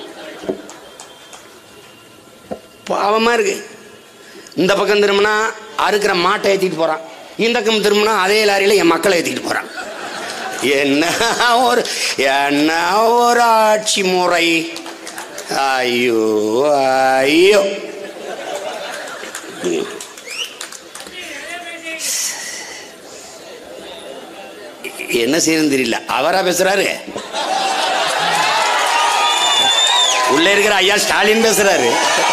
[SPEAKER 1] பாவமா இருக்கு இந்த பக்கம் திரும்பினா அறுக்கிற மாட்டை ஏற்றிட்டு போறான் இந்த பக்கம் திரும்பினா அதே லாரியில என் மக்களை ஏற்றிட்டு போறான் என்ன ஒரு என்ன ஒரு ஆட்சி முறை ஐயோ ஐயோ என்ன செய்யணும் தெரியல அவரா பேசுறாரு உள்ள இருக்கிற ஐயா ஸ்டாலின் பேசுறாரு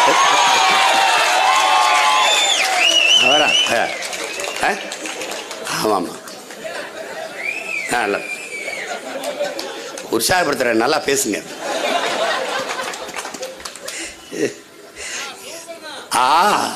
[SPEAKER 1] அவரா ஆ. ஆ? ஆமா ஆமா ஆ, நல்லா உற்சாகப்படுத்துற நல்லா பேசுங்க ஆ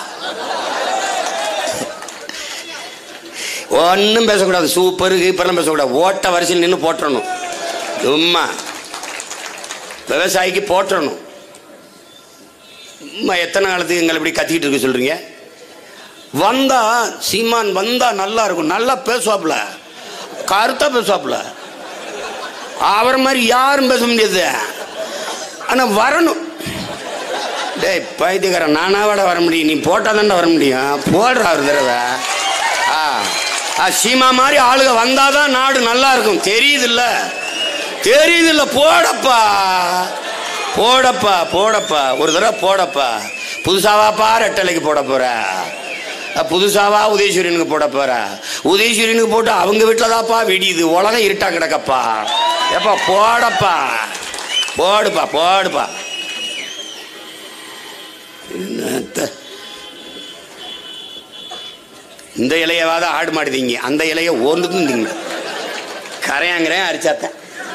[SPEAKER 1] ஒன்றும் பேசக்கூடாது சூப்பர் கீப்பர்லாம் பேசக்கூடாது ஓட்ட வரிசையில் நின்று போட்டுறணும் சும்மா விவசாயிக்கு போட்டுறணும் சும்மா எத்தனை காலத்துக்கு எங்களை இப்படி கத்திக்கிட்டு இருக்க சொல்றீங்க வந்தா சீமான் வந்தா நல்லா இருக்கும் நல்லா பேசுவாப்புல கருத்தா பேசுவாப்புல அவர் மாதிரி யாரும் பேச முடியாது ஆனா வரணும் டேய் பைத்தியக்காரன் நானாவோட வர முடியும் நீ போட்டா வர முடியும் போடுறா ஒரு தடவை ஆ ஆ, சீமா மாதிரி ஆளுங்க வந்தாதான் நாடு நல்லா இருக்கும் தெரியுதுல்ல தெரியுதுல்ல போடப்பா போடப்பா போடப்பா ஒரு தடவை போடப்பா புதுசாவாப்பா ரெட்டலைக்கு போட போற அ, புதுசாவா உதயசூரியனுக்கு போட போற உதயசூரியனுக்கு போட்டு அவங்க வீட்டில் தான்ப்பா வெடியுது உலகம் இருட்டா கிடக்கப்பா எப்பா போடப்பா போடுப்பா போடுப்பா என்னத்த இந்த இலையவாத ஆடு மாடுதீங்க அந்த இலைய ஓந்துக்கும் திங்க கரையாங்கிறேன் அரிச்சாத்தேன்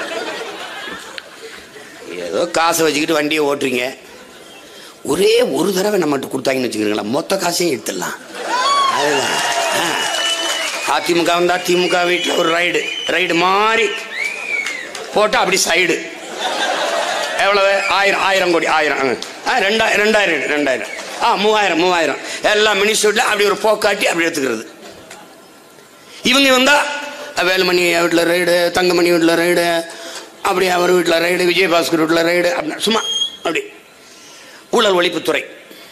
[SPEAKER 1] ஏதோ காசை வச்சுக்கிட்டு வண்டியை ஓட்டுறீங்க ஒரே ஒரு தடவை நம்மகிட்ட கொடுத்தாங்கன்னு வச்சுக்கிறீங்களா மொத்த காசையும் எடுத்துடலாம் அதுதான் ஆ. அதிமுக வந்தா திமுக வீட்டில் ஒரு ரைடு ரைடு மாதிரி போட்டு அப்படி சைடு எவ்வளவு ஆயிரம் ஆயிரம் கோடி ஆயிரம் ஆ. ஆ ரெண்டாயிரம் ரெண்டாயிரம் ரெண்டாயிரம் ஆ மூவாயிரம் மூவாயிரம் எல்லாம் மினிஸ்டர்ல அப்படி ஒரு போக்காட்டி அப்படி எடுத்துக்கிறது இவங்க வந்தா வேலுமணி வீட்டில் ரைடு தங்கமணி வீட்டில் ரைடு அப்படி அவர் வீட்டில் ரைடு விஜயபாஸ்கர் வீட்டில் ரைடு அப்படி சும்மா அப்படி ஊழல் ஒழிப்புத்துறை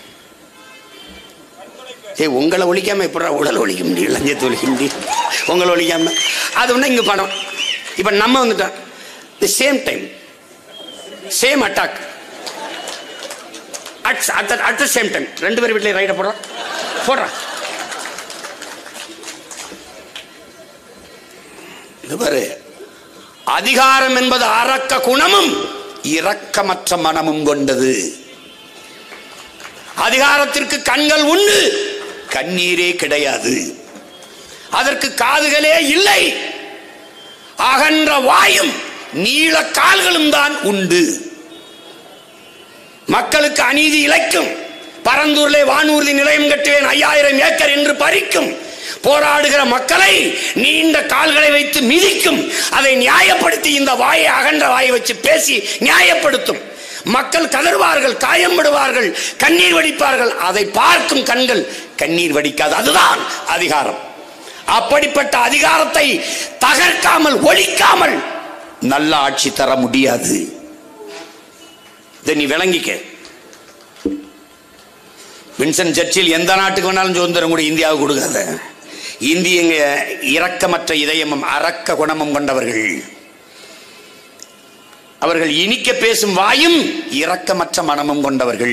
[SPEAKER 1] ஏய் உங்களை ஒழிக்காம எப்படா ஊழல் ஒழிக்க முடியும் லஞ்சத்தை ஒழிக்க முடியும் உங்களை ஒழிக்காம அது ஒன்று இங்கே படம் இப்போ நம்ம வந்துட்டோம் the same time same attack at at the same time ரெண்டு பேர் வீட்லயும் ரைடை போடுறோம் போடுறான் இது பாரு அதிகாரம் என்பது அரக்க குணமும் இரக்கமற்ற மனமும் கொண்டது அதிகாரத்திற்கு கண்கள் உண்டு கண்ணீரே கிடையாது அதற்கு காதுகளே இல்லை அகன்ற வாயும் நீள கால்களும் தான் உண்டு மக்களுக்கு அநீதி இழைக்கும் பரந்தூரிலே வானூர்தி நிலையம் கட்டுவேன் ஐயாயிரம் ஏக்கர் என்று பறிக்கும் போராடுகிற மக்களை நீண்ட கால்களை வைத்து மிதிக்கும் அதை நியாயப்படுத்தி இந்த வாயை அகன்ற வாயை வச்சு பேசி நியாயப்படுத்தும் மக்கள் கதறுவார்கள் காயம்படுவார்கள் கண்ணீர் வடிப்பார்கள் அதை பார்க்கும் கண்கள் கண்ணீர் வடிக்காது அதுதான் அதிகாரம் அப்படிப்பட்ட அதிகாரத்தை தகர்க்காமல் ஒழிக்காமல் நல்ல ஆட்சி தர முடியாது இதை நீ விளங்கிக்க வின்சன் சர்ச்சில் எந்த நாட்டுக்கு வேணாலும் சுதந்திரம் கூட இந்தியாவுக்கு கொடுக்காத இந்தியங்க இரக்கமற்ற இதயமும் அரக்க குணமும் கொண்டவர்கள் அவர்கள் இனிக்க பேசும் வாயும் இரக்கமற்ற மனமும் கொண்டவர்கள்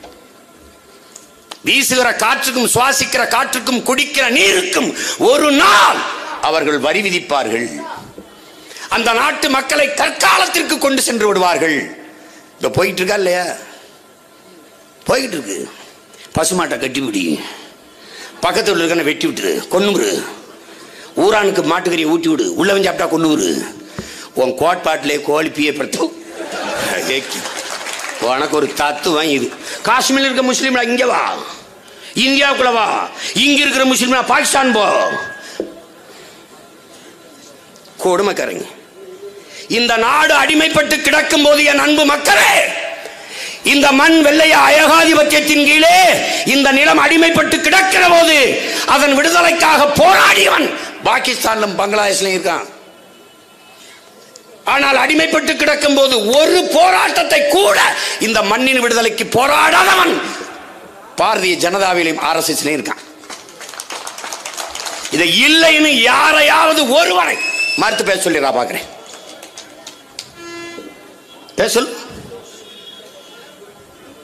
[SPEAKER 1] வீசுகிற காற்றுக்கும் சுவாசிக்கிற காற்றுக்கும் குடிக்கிற நீருக்கும் ஒரு நாள் அவர்கள் வரி விதிப்பார்கள் அந்த நாட்டு மக்களை கற்காலத்திற்கு கொண்டு சென்று விடுவார்கள் இப்ப போயிட்டு இருக்கா இல்லையா போயிட்டு இருக்கு பசுமாட்டை கட்டி விடி பக்கத்தில் இருக்கிற வெட்டி விட்டுரு கொண்டு விடு ஊரானுக்கு மாட்டுக்கறியை ஊட்டி விடு உள்ள வந்து சாப்பிட்டா கொண்டு விடு உன் கோட்பாட்டிலே கோழி பியப்படுத்தும் உனக்கு ஒரு தத்துவம் இது காஷ்மீர்ல இருக்க முஸ்லீம்ல இங்க வா இந்தியாவுக்குள்ள வா இங்க இருக்கிற முஸ்லீம்னா பாகிஸ்தான் போ கொடுமைக்காரங்க இந்த நாடு அடிமைப்பட்டு கிடக்கும் போது என் அன்பு மக்களே இந்த மண் வெள்ளைய அயகாதிபத்தியத்தின் கீழே இந்த நிலம் அடிமைப்பட்டு கிடக்கிற போது அதன் விடுதலைக்காக போராடியவன் பாகிஸ்தானிலும் பங்களாதேஷ்லயும் இருக்கான் ஆனால் அடிமைப்பட்டு கிடக்கும் போது ஒரு போராட்டத்தை கூட இந்த மண்ணின் விடுதலைக்கு போராடாதவன் பாரதிய ஜனதாவிலையும் ஆர்எஸ்எஸ்லயும் இருக்கான் இதை இல்லைன்னு யாரையாவது ஒருவரை மறுத்து பேச சொல்லி நான் பார்க்கிறேன் பேச சொல்லு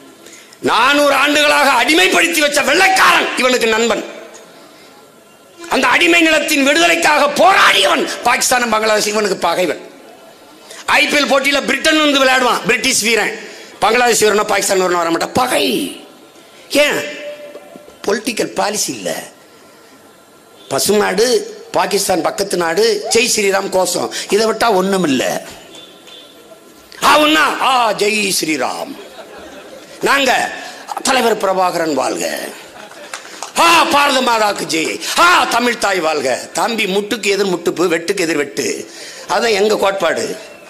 [SPEAKER 1] நானூறு ஆண்டுகளாக அடிமைப்படுத்தி வச்ச வெள்ளைக்காரன் இவனுக்கு நண்பன் அந்த அடிமை நிலத்தின் விடுதலைக்காக போராடியவன் பாகிஸ்தானும் பங்களாதேஷ் இவனுக்கு பகைவன் ஐபிஎல் போட்டியில பிரிட்டன் வந்து விளையாடுவான் பிரிட்டிஷ் வீரன் பங்களாதேஷ் வீரனா பாகிஸ்தான் வீரனா வர மாட்டான் பகை ஏன் பொலிட்டிக்கல் பாலிசி இல்லை பசுநாடு பாகிஸ்தான் பக்கத்து நாடு ஜெய் ஸ்ரீராம் கோஷம் இதை விட்டா ஒண்ணும் இல்லை ஆவுன்னா ஆ ஜெய் ஸ்ரீராம் நாங்க தலைவர் பிரபாகரன் வாழ்க ஆ பாரத மாதாக்கு ஜெய் ஆ தமிழ் தாய் வாழ்க தம்பி முட்டுக்கு எதிர் முட்டுப்பு வெட்டுக்கு எதிர் வெட்டு அதான் எங்க கோட்பாடு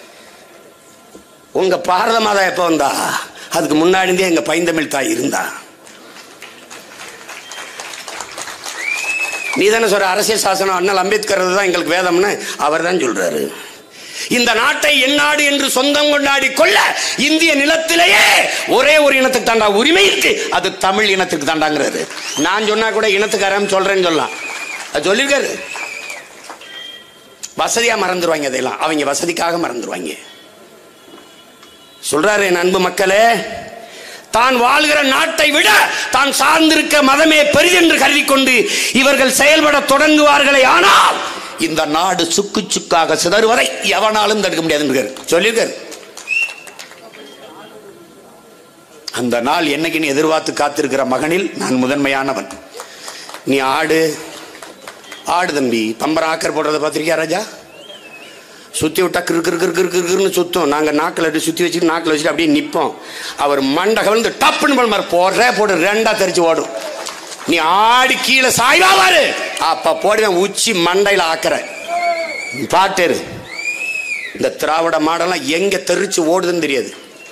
[SPEAKER 1] உங்க பாரத மாதா எப்போ வந்தா அதுக்கு முன்னாடி இருந்தே எங்க பைந்தமிழ் தாய் இருந்தா நீ தானே சொல்ற அரசியல் சாசனம் அண்ணல் அம்பேத்கர் தான் எங்களுக்கு வேதம்னு அவர் தான் சொல்றாரு இந்த நாட்டை எந்நாடு என்று சொந்தம் கொண்டாடி கொள்ள இந்திய நிலத்திலேயே ஒரே ஒரு இனத்துக்கு தாண்டா உரிமை இருக்கு அது தமிழ் இனத்துக்கு தாண்டாங்கிறாரு நான் சொன்னா கூட இனத்துக்காரன் சொல்றேன்னு சொல்லலாம் அது சொல்லியிருக்காரு வசதியா மறந்துடுவாங்க அதெல்லாம் அவங்க வசதிக்காக மறந்துடுவாங்க சொல்றாரு என் அன்பு மக்களே தான் வாழ்கிற நாட்டை விட தான் சார்ந்திருக்க மதமே பெரிதென்று கருதி கொண்டு இவர்கள் செயல்பட தொடங்குவார்களே ஆனால் இந்த நாடு சுக்கு சுக்காக சிதறுவதை எவனாலும் தடுக்க முடியாது சொல்லியிருக்காரு அந்த நாள் என்னைக்குன்னு எதிர்பார்த்து காத்திருக்கிற மகனில் நான் முதன்மையானவன் நீ ஆடு ஆடு தம்பி பம்பரம் ஆக்கர் போடுறத பார்த்திருக்கியா ராஜா சுத்தி விட்டா கிரு கிரு கிரு கிரு கிருன்னு சுத்தும் நாங்க நாக்கில் அப்படி சுத்தி வச்சுட்டு நாக்கில் வச்சுட்டு அப்படியே நிற்போம் அவர் மண்டை கவிழ்ந்து டப்புன்னு பண்ண மாதிரி போடுறே போடு ரெண்டா தெரிச்சு ஓடும் நீ ஆடி கீழே சாய்வா பாரு அப்ப போடுவேன் உச்சி மண்டையில ஆக்கிற பாட்டேரு இந்த திராவிட மாடெல்லாம் எங்க தெரிச்சு ஓடுதுன்னு தெரியாது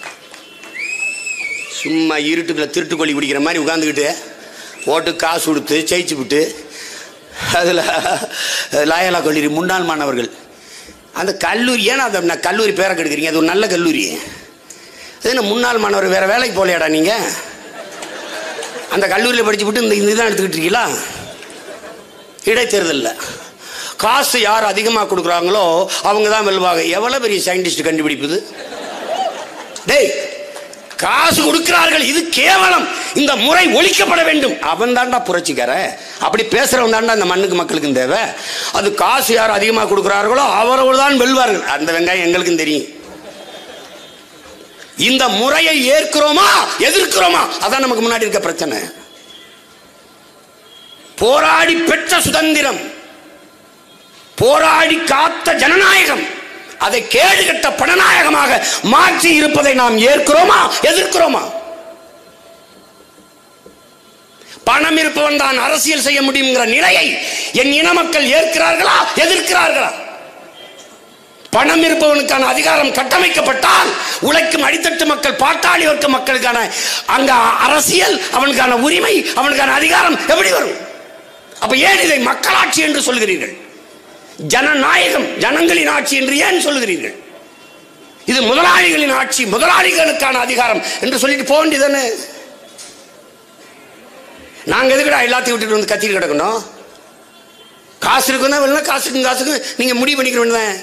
[SPEAKER 1] சும்மா இருட்டுக்குள்ள திருட்டுக்கொல்லி பிடிக்கிற மாதிரி உட்காந்துக்கிட்டு போட்டு காசு கொடுத்து ஜெயிச்சு விட்டு அதில் லாயலா கல்லூரி முன்னாள் மாணவர்கள் அந்த கல்லூரி ஏன்னா அந்த நான் கல்லூரி பேரை கெடுக்குறீங்க அது ஒரு நல்ல கல்லூரி அது என்ன முன்னாள் மாணவர் வேற வேலைக்கு போகலையாடா நீங்க அந்த கல்லூரியில் படிச்சு விட்டு இந்த இதுதான் எடுத்துக்கிட்டு இருக்கீங்களா இடைத்தேர்தலில் காசு யார் அதிகமாக கொடுக்குறாங்களோ அவங்க தான் வெல்வாங்க எவ்வளோ பெரிய சயின்டிஸ்ட் கண்டுபிடிப்புது டேய் காசு கொடுக்கிறார்கள் இது கேவலம் இந்த முறை ஒழிக்கப்பட வேண்டும் அவன் தாண்டா புரட்சிக்கார அப்படி பேசுறவன் தாண்டா இந்த மண்ணுக்கு மக்களுக்கும் தேவை அது காசு யார் அதிகமாக கொடுக்கிறார்களோ அவர்கள் தான் வெல்வார்கள் அந்த வெங்காயம் எங்களுக்கும் தெரியும் இந்த முறையை ஏற்கிறோமா எதிர்க்கிறோமா அதான் நமக்கு முன்னாடி இருக்க பிரச்சனை போராடி பெற்ற சுதந்திரம் போராடி காத்த ஜனநாயகம் அதை கேடுகட்ட பணநாயகமாக மாற்றி இருப்பதை நாம் ஏற்கிறோமா எதிர்க்கிறோமா பணம் இருப்பவன் தான் அரசியல் செய்ய முடியுங்கிற நிலையை என் இன மக்கள் ஏற்கிறார்களா எதிர்க்கிறார்களா பணம் இருப்பவனுக்கான அதிகாரம் கட்டமைக்கப்பட்டால் உழைக்கும் அடித்தட்டு மக்கள் பாட்டாளி வர்க்க மக்களுக்கான அங்க அரசியல் அவனுக்கான உரிமை அவனுக்கான அதிகாரம் எப்படி வரும் அப்ப ஏன் இதை மக்களாட்சி என்று சொல்கிறீர்கள் ஜனநாயகம் ஜனங்களின் ஆட்சி என்று ஏன் சொல்கிறீர்கள் இது முதலாளிகளின் ஆட்சி முதலாளிகளுக்கான அதிகாரம் என்று சொல்லிட்டு போக வேண்டியதானே நாங்க எதுக்குடா எல்லாத்தையும் விட்டுட்டு வந்து கத்திட்டு கிடக்கணும் காசு இருக்குன்னா வேணா காசுக்கும் காசுக்கும் நீங்க முடிவு பண்ணிக்க வேண்டியதான்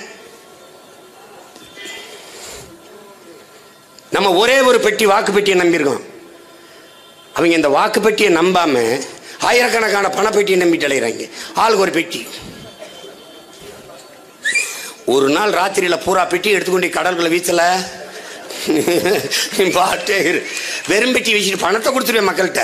[SPEAKER 1] நம்ம ஒரே ஒரு பெட்டி வாக்கு பெட்டியை நம்பியிருக்கோம் அவங்க இந்த வாக்கு பெட்டியை நம்பாம ஆயிரக்கணக்கான பணப்பெட்டியை நம்பிட்டு அலைகிறாங்க ஆளுக்கு ஒரு பெட்டி ஒரு நாள் ராத்திரியில பூரா பெட்டி எடுத்துக்கொண்டு கடல்குள்ள வீசல பாட்டே இரு. வெறும் பெட்டி வீசிட்டு பணத்தை கொடுத்துருவேன் மக்கள்கிட்ட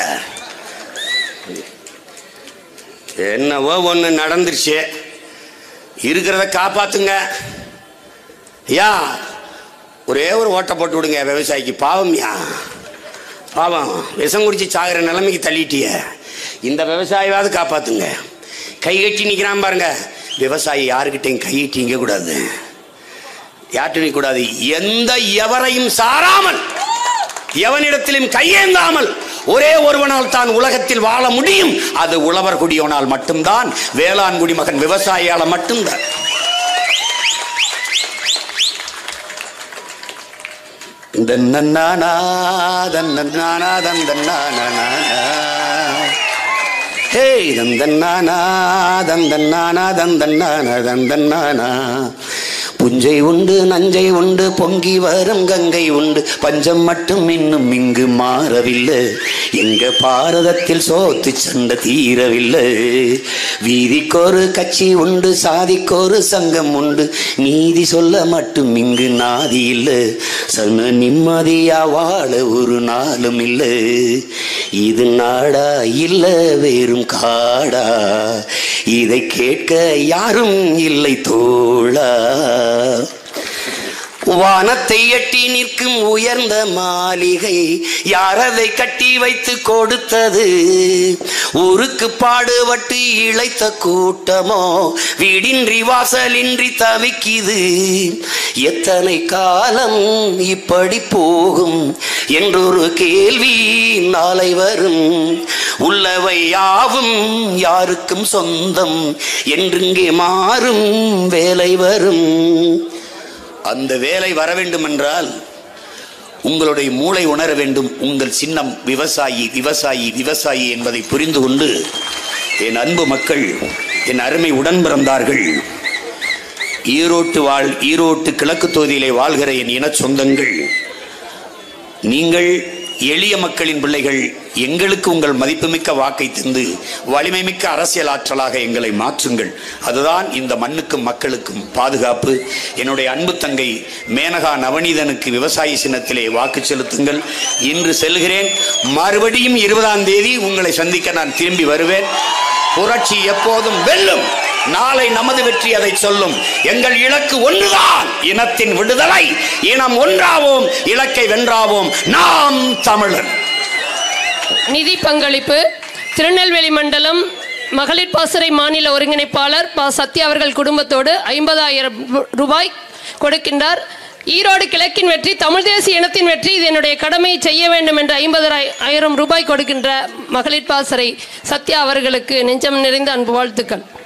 [SPEAKER 1] என்னவோ ஒன்று நடந்துருச்சு இருக்கிறத காப்பாத்துங்க யா ஒரே ஒரு ஓட்டை போட்டு விடுங்க விவசாயிக்கு பாவம்யா பாவம் விஷம் குடிச்சு சாகிற நிலைமைக்கு தள்ளிட்டிய இந்த விவசாயியாவது காப்பாத்துங்க கை கட்டி நிற்கிறான் பாருங்க விவசாயி யாருக்கிட்டையும் கை கட்டி நிற்க கூடாது யார்கிட்ட நிற்க கூடாது எந்த எவரையும் சாராமல் எவனிடத்திலும் கையேந்தாமல் ஒரே ஒருவனால் தான் உலகத்தில் வாழ முடியும் அது உழவர் குடியவனால் மட்டும்தான் வேளாண் குடிமகன் விவசாயியால மட்டும்தான் தன்னன்னானா, தன்னன்னானா, தந்தன்னானா. ஹேய் தந்தன்னானா, தந்தன்னானா, தந்தன்னானா, தந்தன்னானா. புஞ்சை உண்டு நஞ்சை உண்டு பொங்கி வரும் கங்கை உண்டு பஞ்சம் மட்டும் இன்னும் இங்கு மாறவில்லை எங்க பாரதத்தில் சோத்து சண்டை தீரவில்லை வீதிக்கொரு கட்சி உண்டு சாதிக்கொரு சங்கம் உண்டு நீதி சொல்ல மட்டும் இங்கு நாதி இல்லை சன நிம்மதியா வாழ ஒரு நாளும் இல்லை இது நாடா இல்ல வேறும் காடா இதை கேட்க யாரும் இல்லை தோழா வானத்தை எட்டி நிற்கும் உயர்ந்த மாளிகை யார் அதை கட்டி வைத்து கொடுத்தது ஊருக்கு பாடுபட்டு இழைத்த கூட்டமோ வீடின்றி வாசலின்றி தவிக்குது எத்தனை காலம் இப்படி போகும் என்றொரு கேள்வி நாளை வரும் உள்ளவை யாவும் யாருக்கும் சொந்தம் என்றிங்கே மாறும் வேலை வரும் அந்த வேலை வர வேண்டும் என்றால் உங்களுடைய மூளை உணர வேண்டும் உங்கள் சின்னம் விவசாயி விவசாயி விவசாயி என்பதை புரிந்து கொண்டு என் அன்பு மக்கள் என் அருமை உடன் பிறந்தார்கள் ஈரோட்டு வாழ் ஈரோட்டு கிழக்கு தொகுதியிலே வாழ்கிற என் இன சொந்தங்கள் நீங்கள் எளிய மக்களின் பிள்ளைகள் எங்களுக்கு உங்கள் மதிப்புமிக்க வாக்கை தந்து வலிமைமிக்க அரசியல் ஆற்றலாக எங்களை மாற்றுங்கள் அதுதான் இந்த மண்ணுக்கும் மக்களுக்கும் பாதுகாப்பு என்னுடைய அன்பு தங்கை மேனகா நவநீதனுக்கு விவசாய சின்னத்திலே வாக்கு செலுத்துங்கள் இன்று செல்கிறேன் மறுபடியும் இருபதாம் தேதி உங்களை சந்திக்க நான் திரும்பி வருவேன் புரட்சி எப்போதும் வெல்லும் நாளை நமது வெற்றி அதை சொல்லும் எங்கள் இலக்கு ஒன்றுதான் இனத்தின் விடுதலை இனம் ஒன்றாவோம் இலக்கை வென்றாவோம் நாம் தமிழர்
[SPEAKER 2] நிதி பங்களிப்பு திருநெல்வேலி மண்டலம் மகளிர் பாசறை மாநில ஒருங்கிணைப்பாளர் ப சத்யா அவர்கள் குடும்பத்தோடு ஐம்பதாயிரம் ரூபாய் கொடுக்கின்றார் ஈரோடு கிழக்கின் வெற்றி தமிழ் தேசிய இனத்தின் வெற்றி இது என்னுடைய கடமையை செய்ய வேண்டும் என்ற ஐம்பதாயிரம் ரூபாய் கொடுக்கின்ற மகளிர் பாசறை சத்யா அவர்களுக்கு நெஞ்சம் நிறைந்த அன்பு வாழ்த்துக்கள்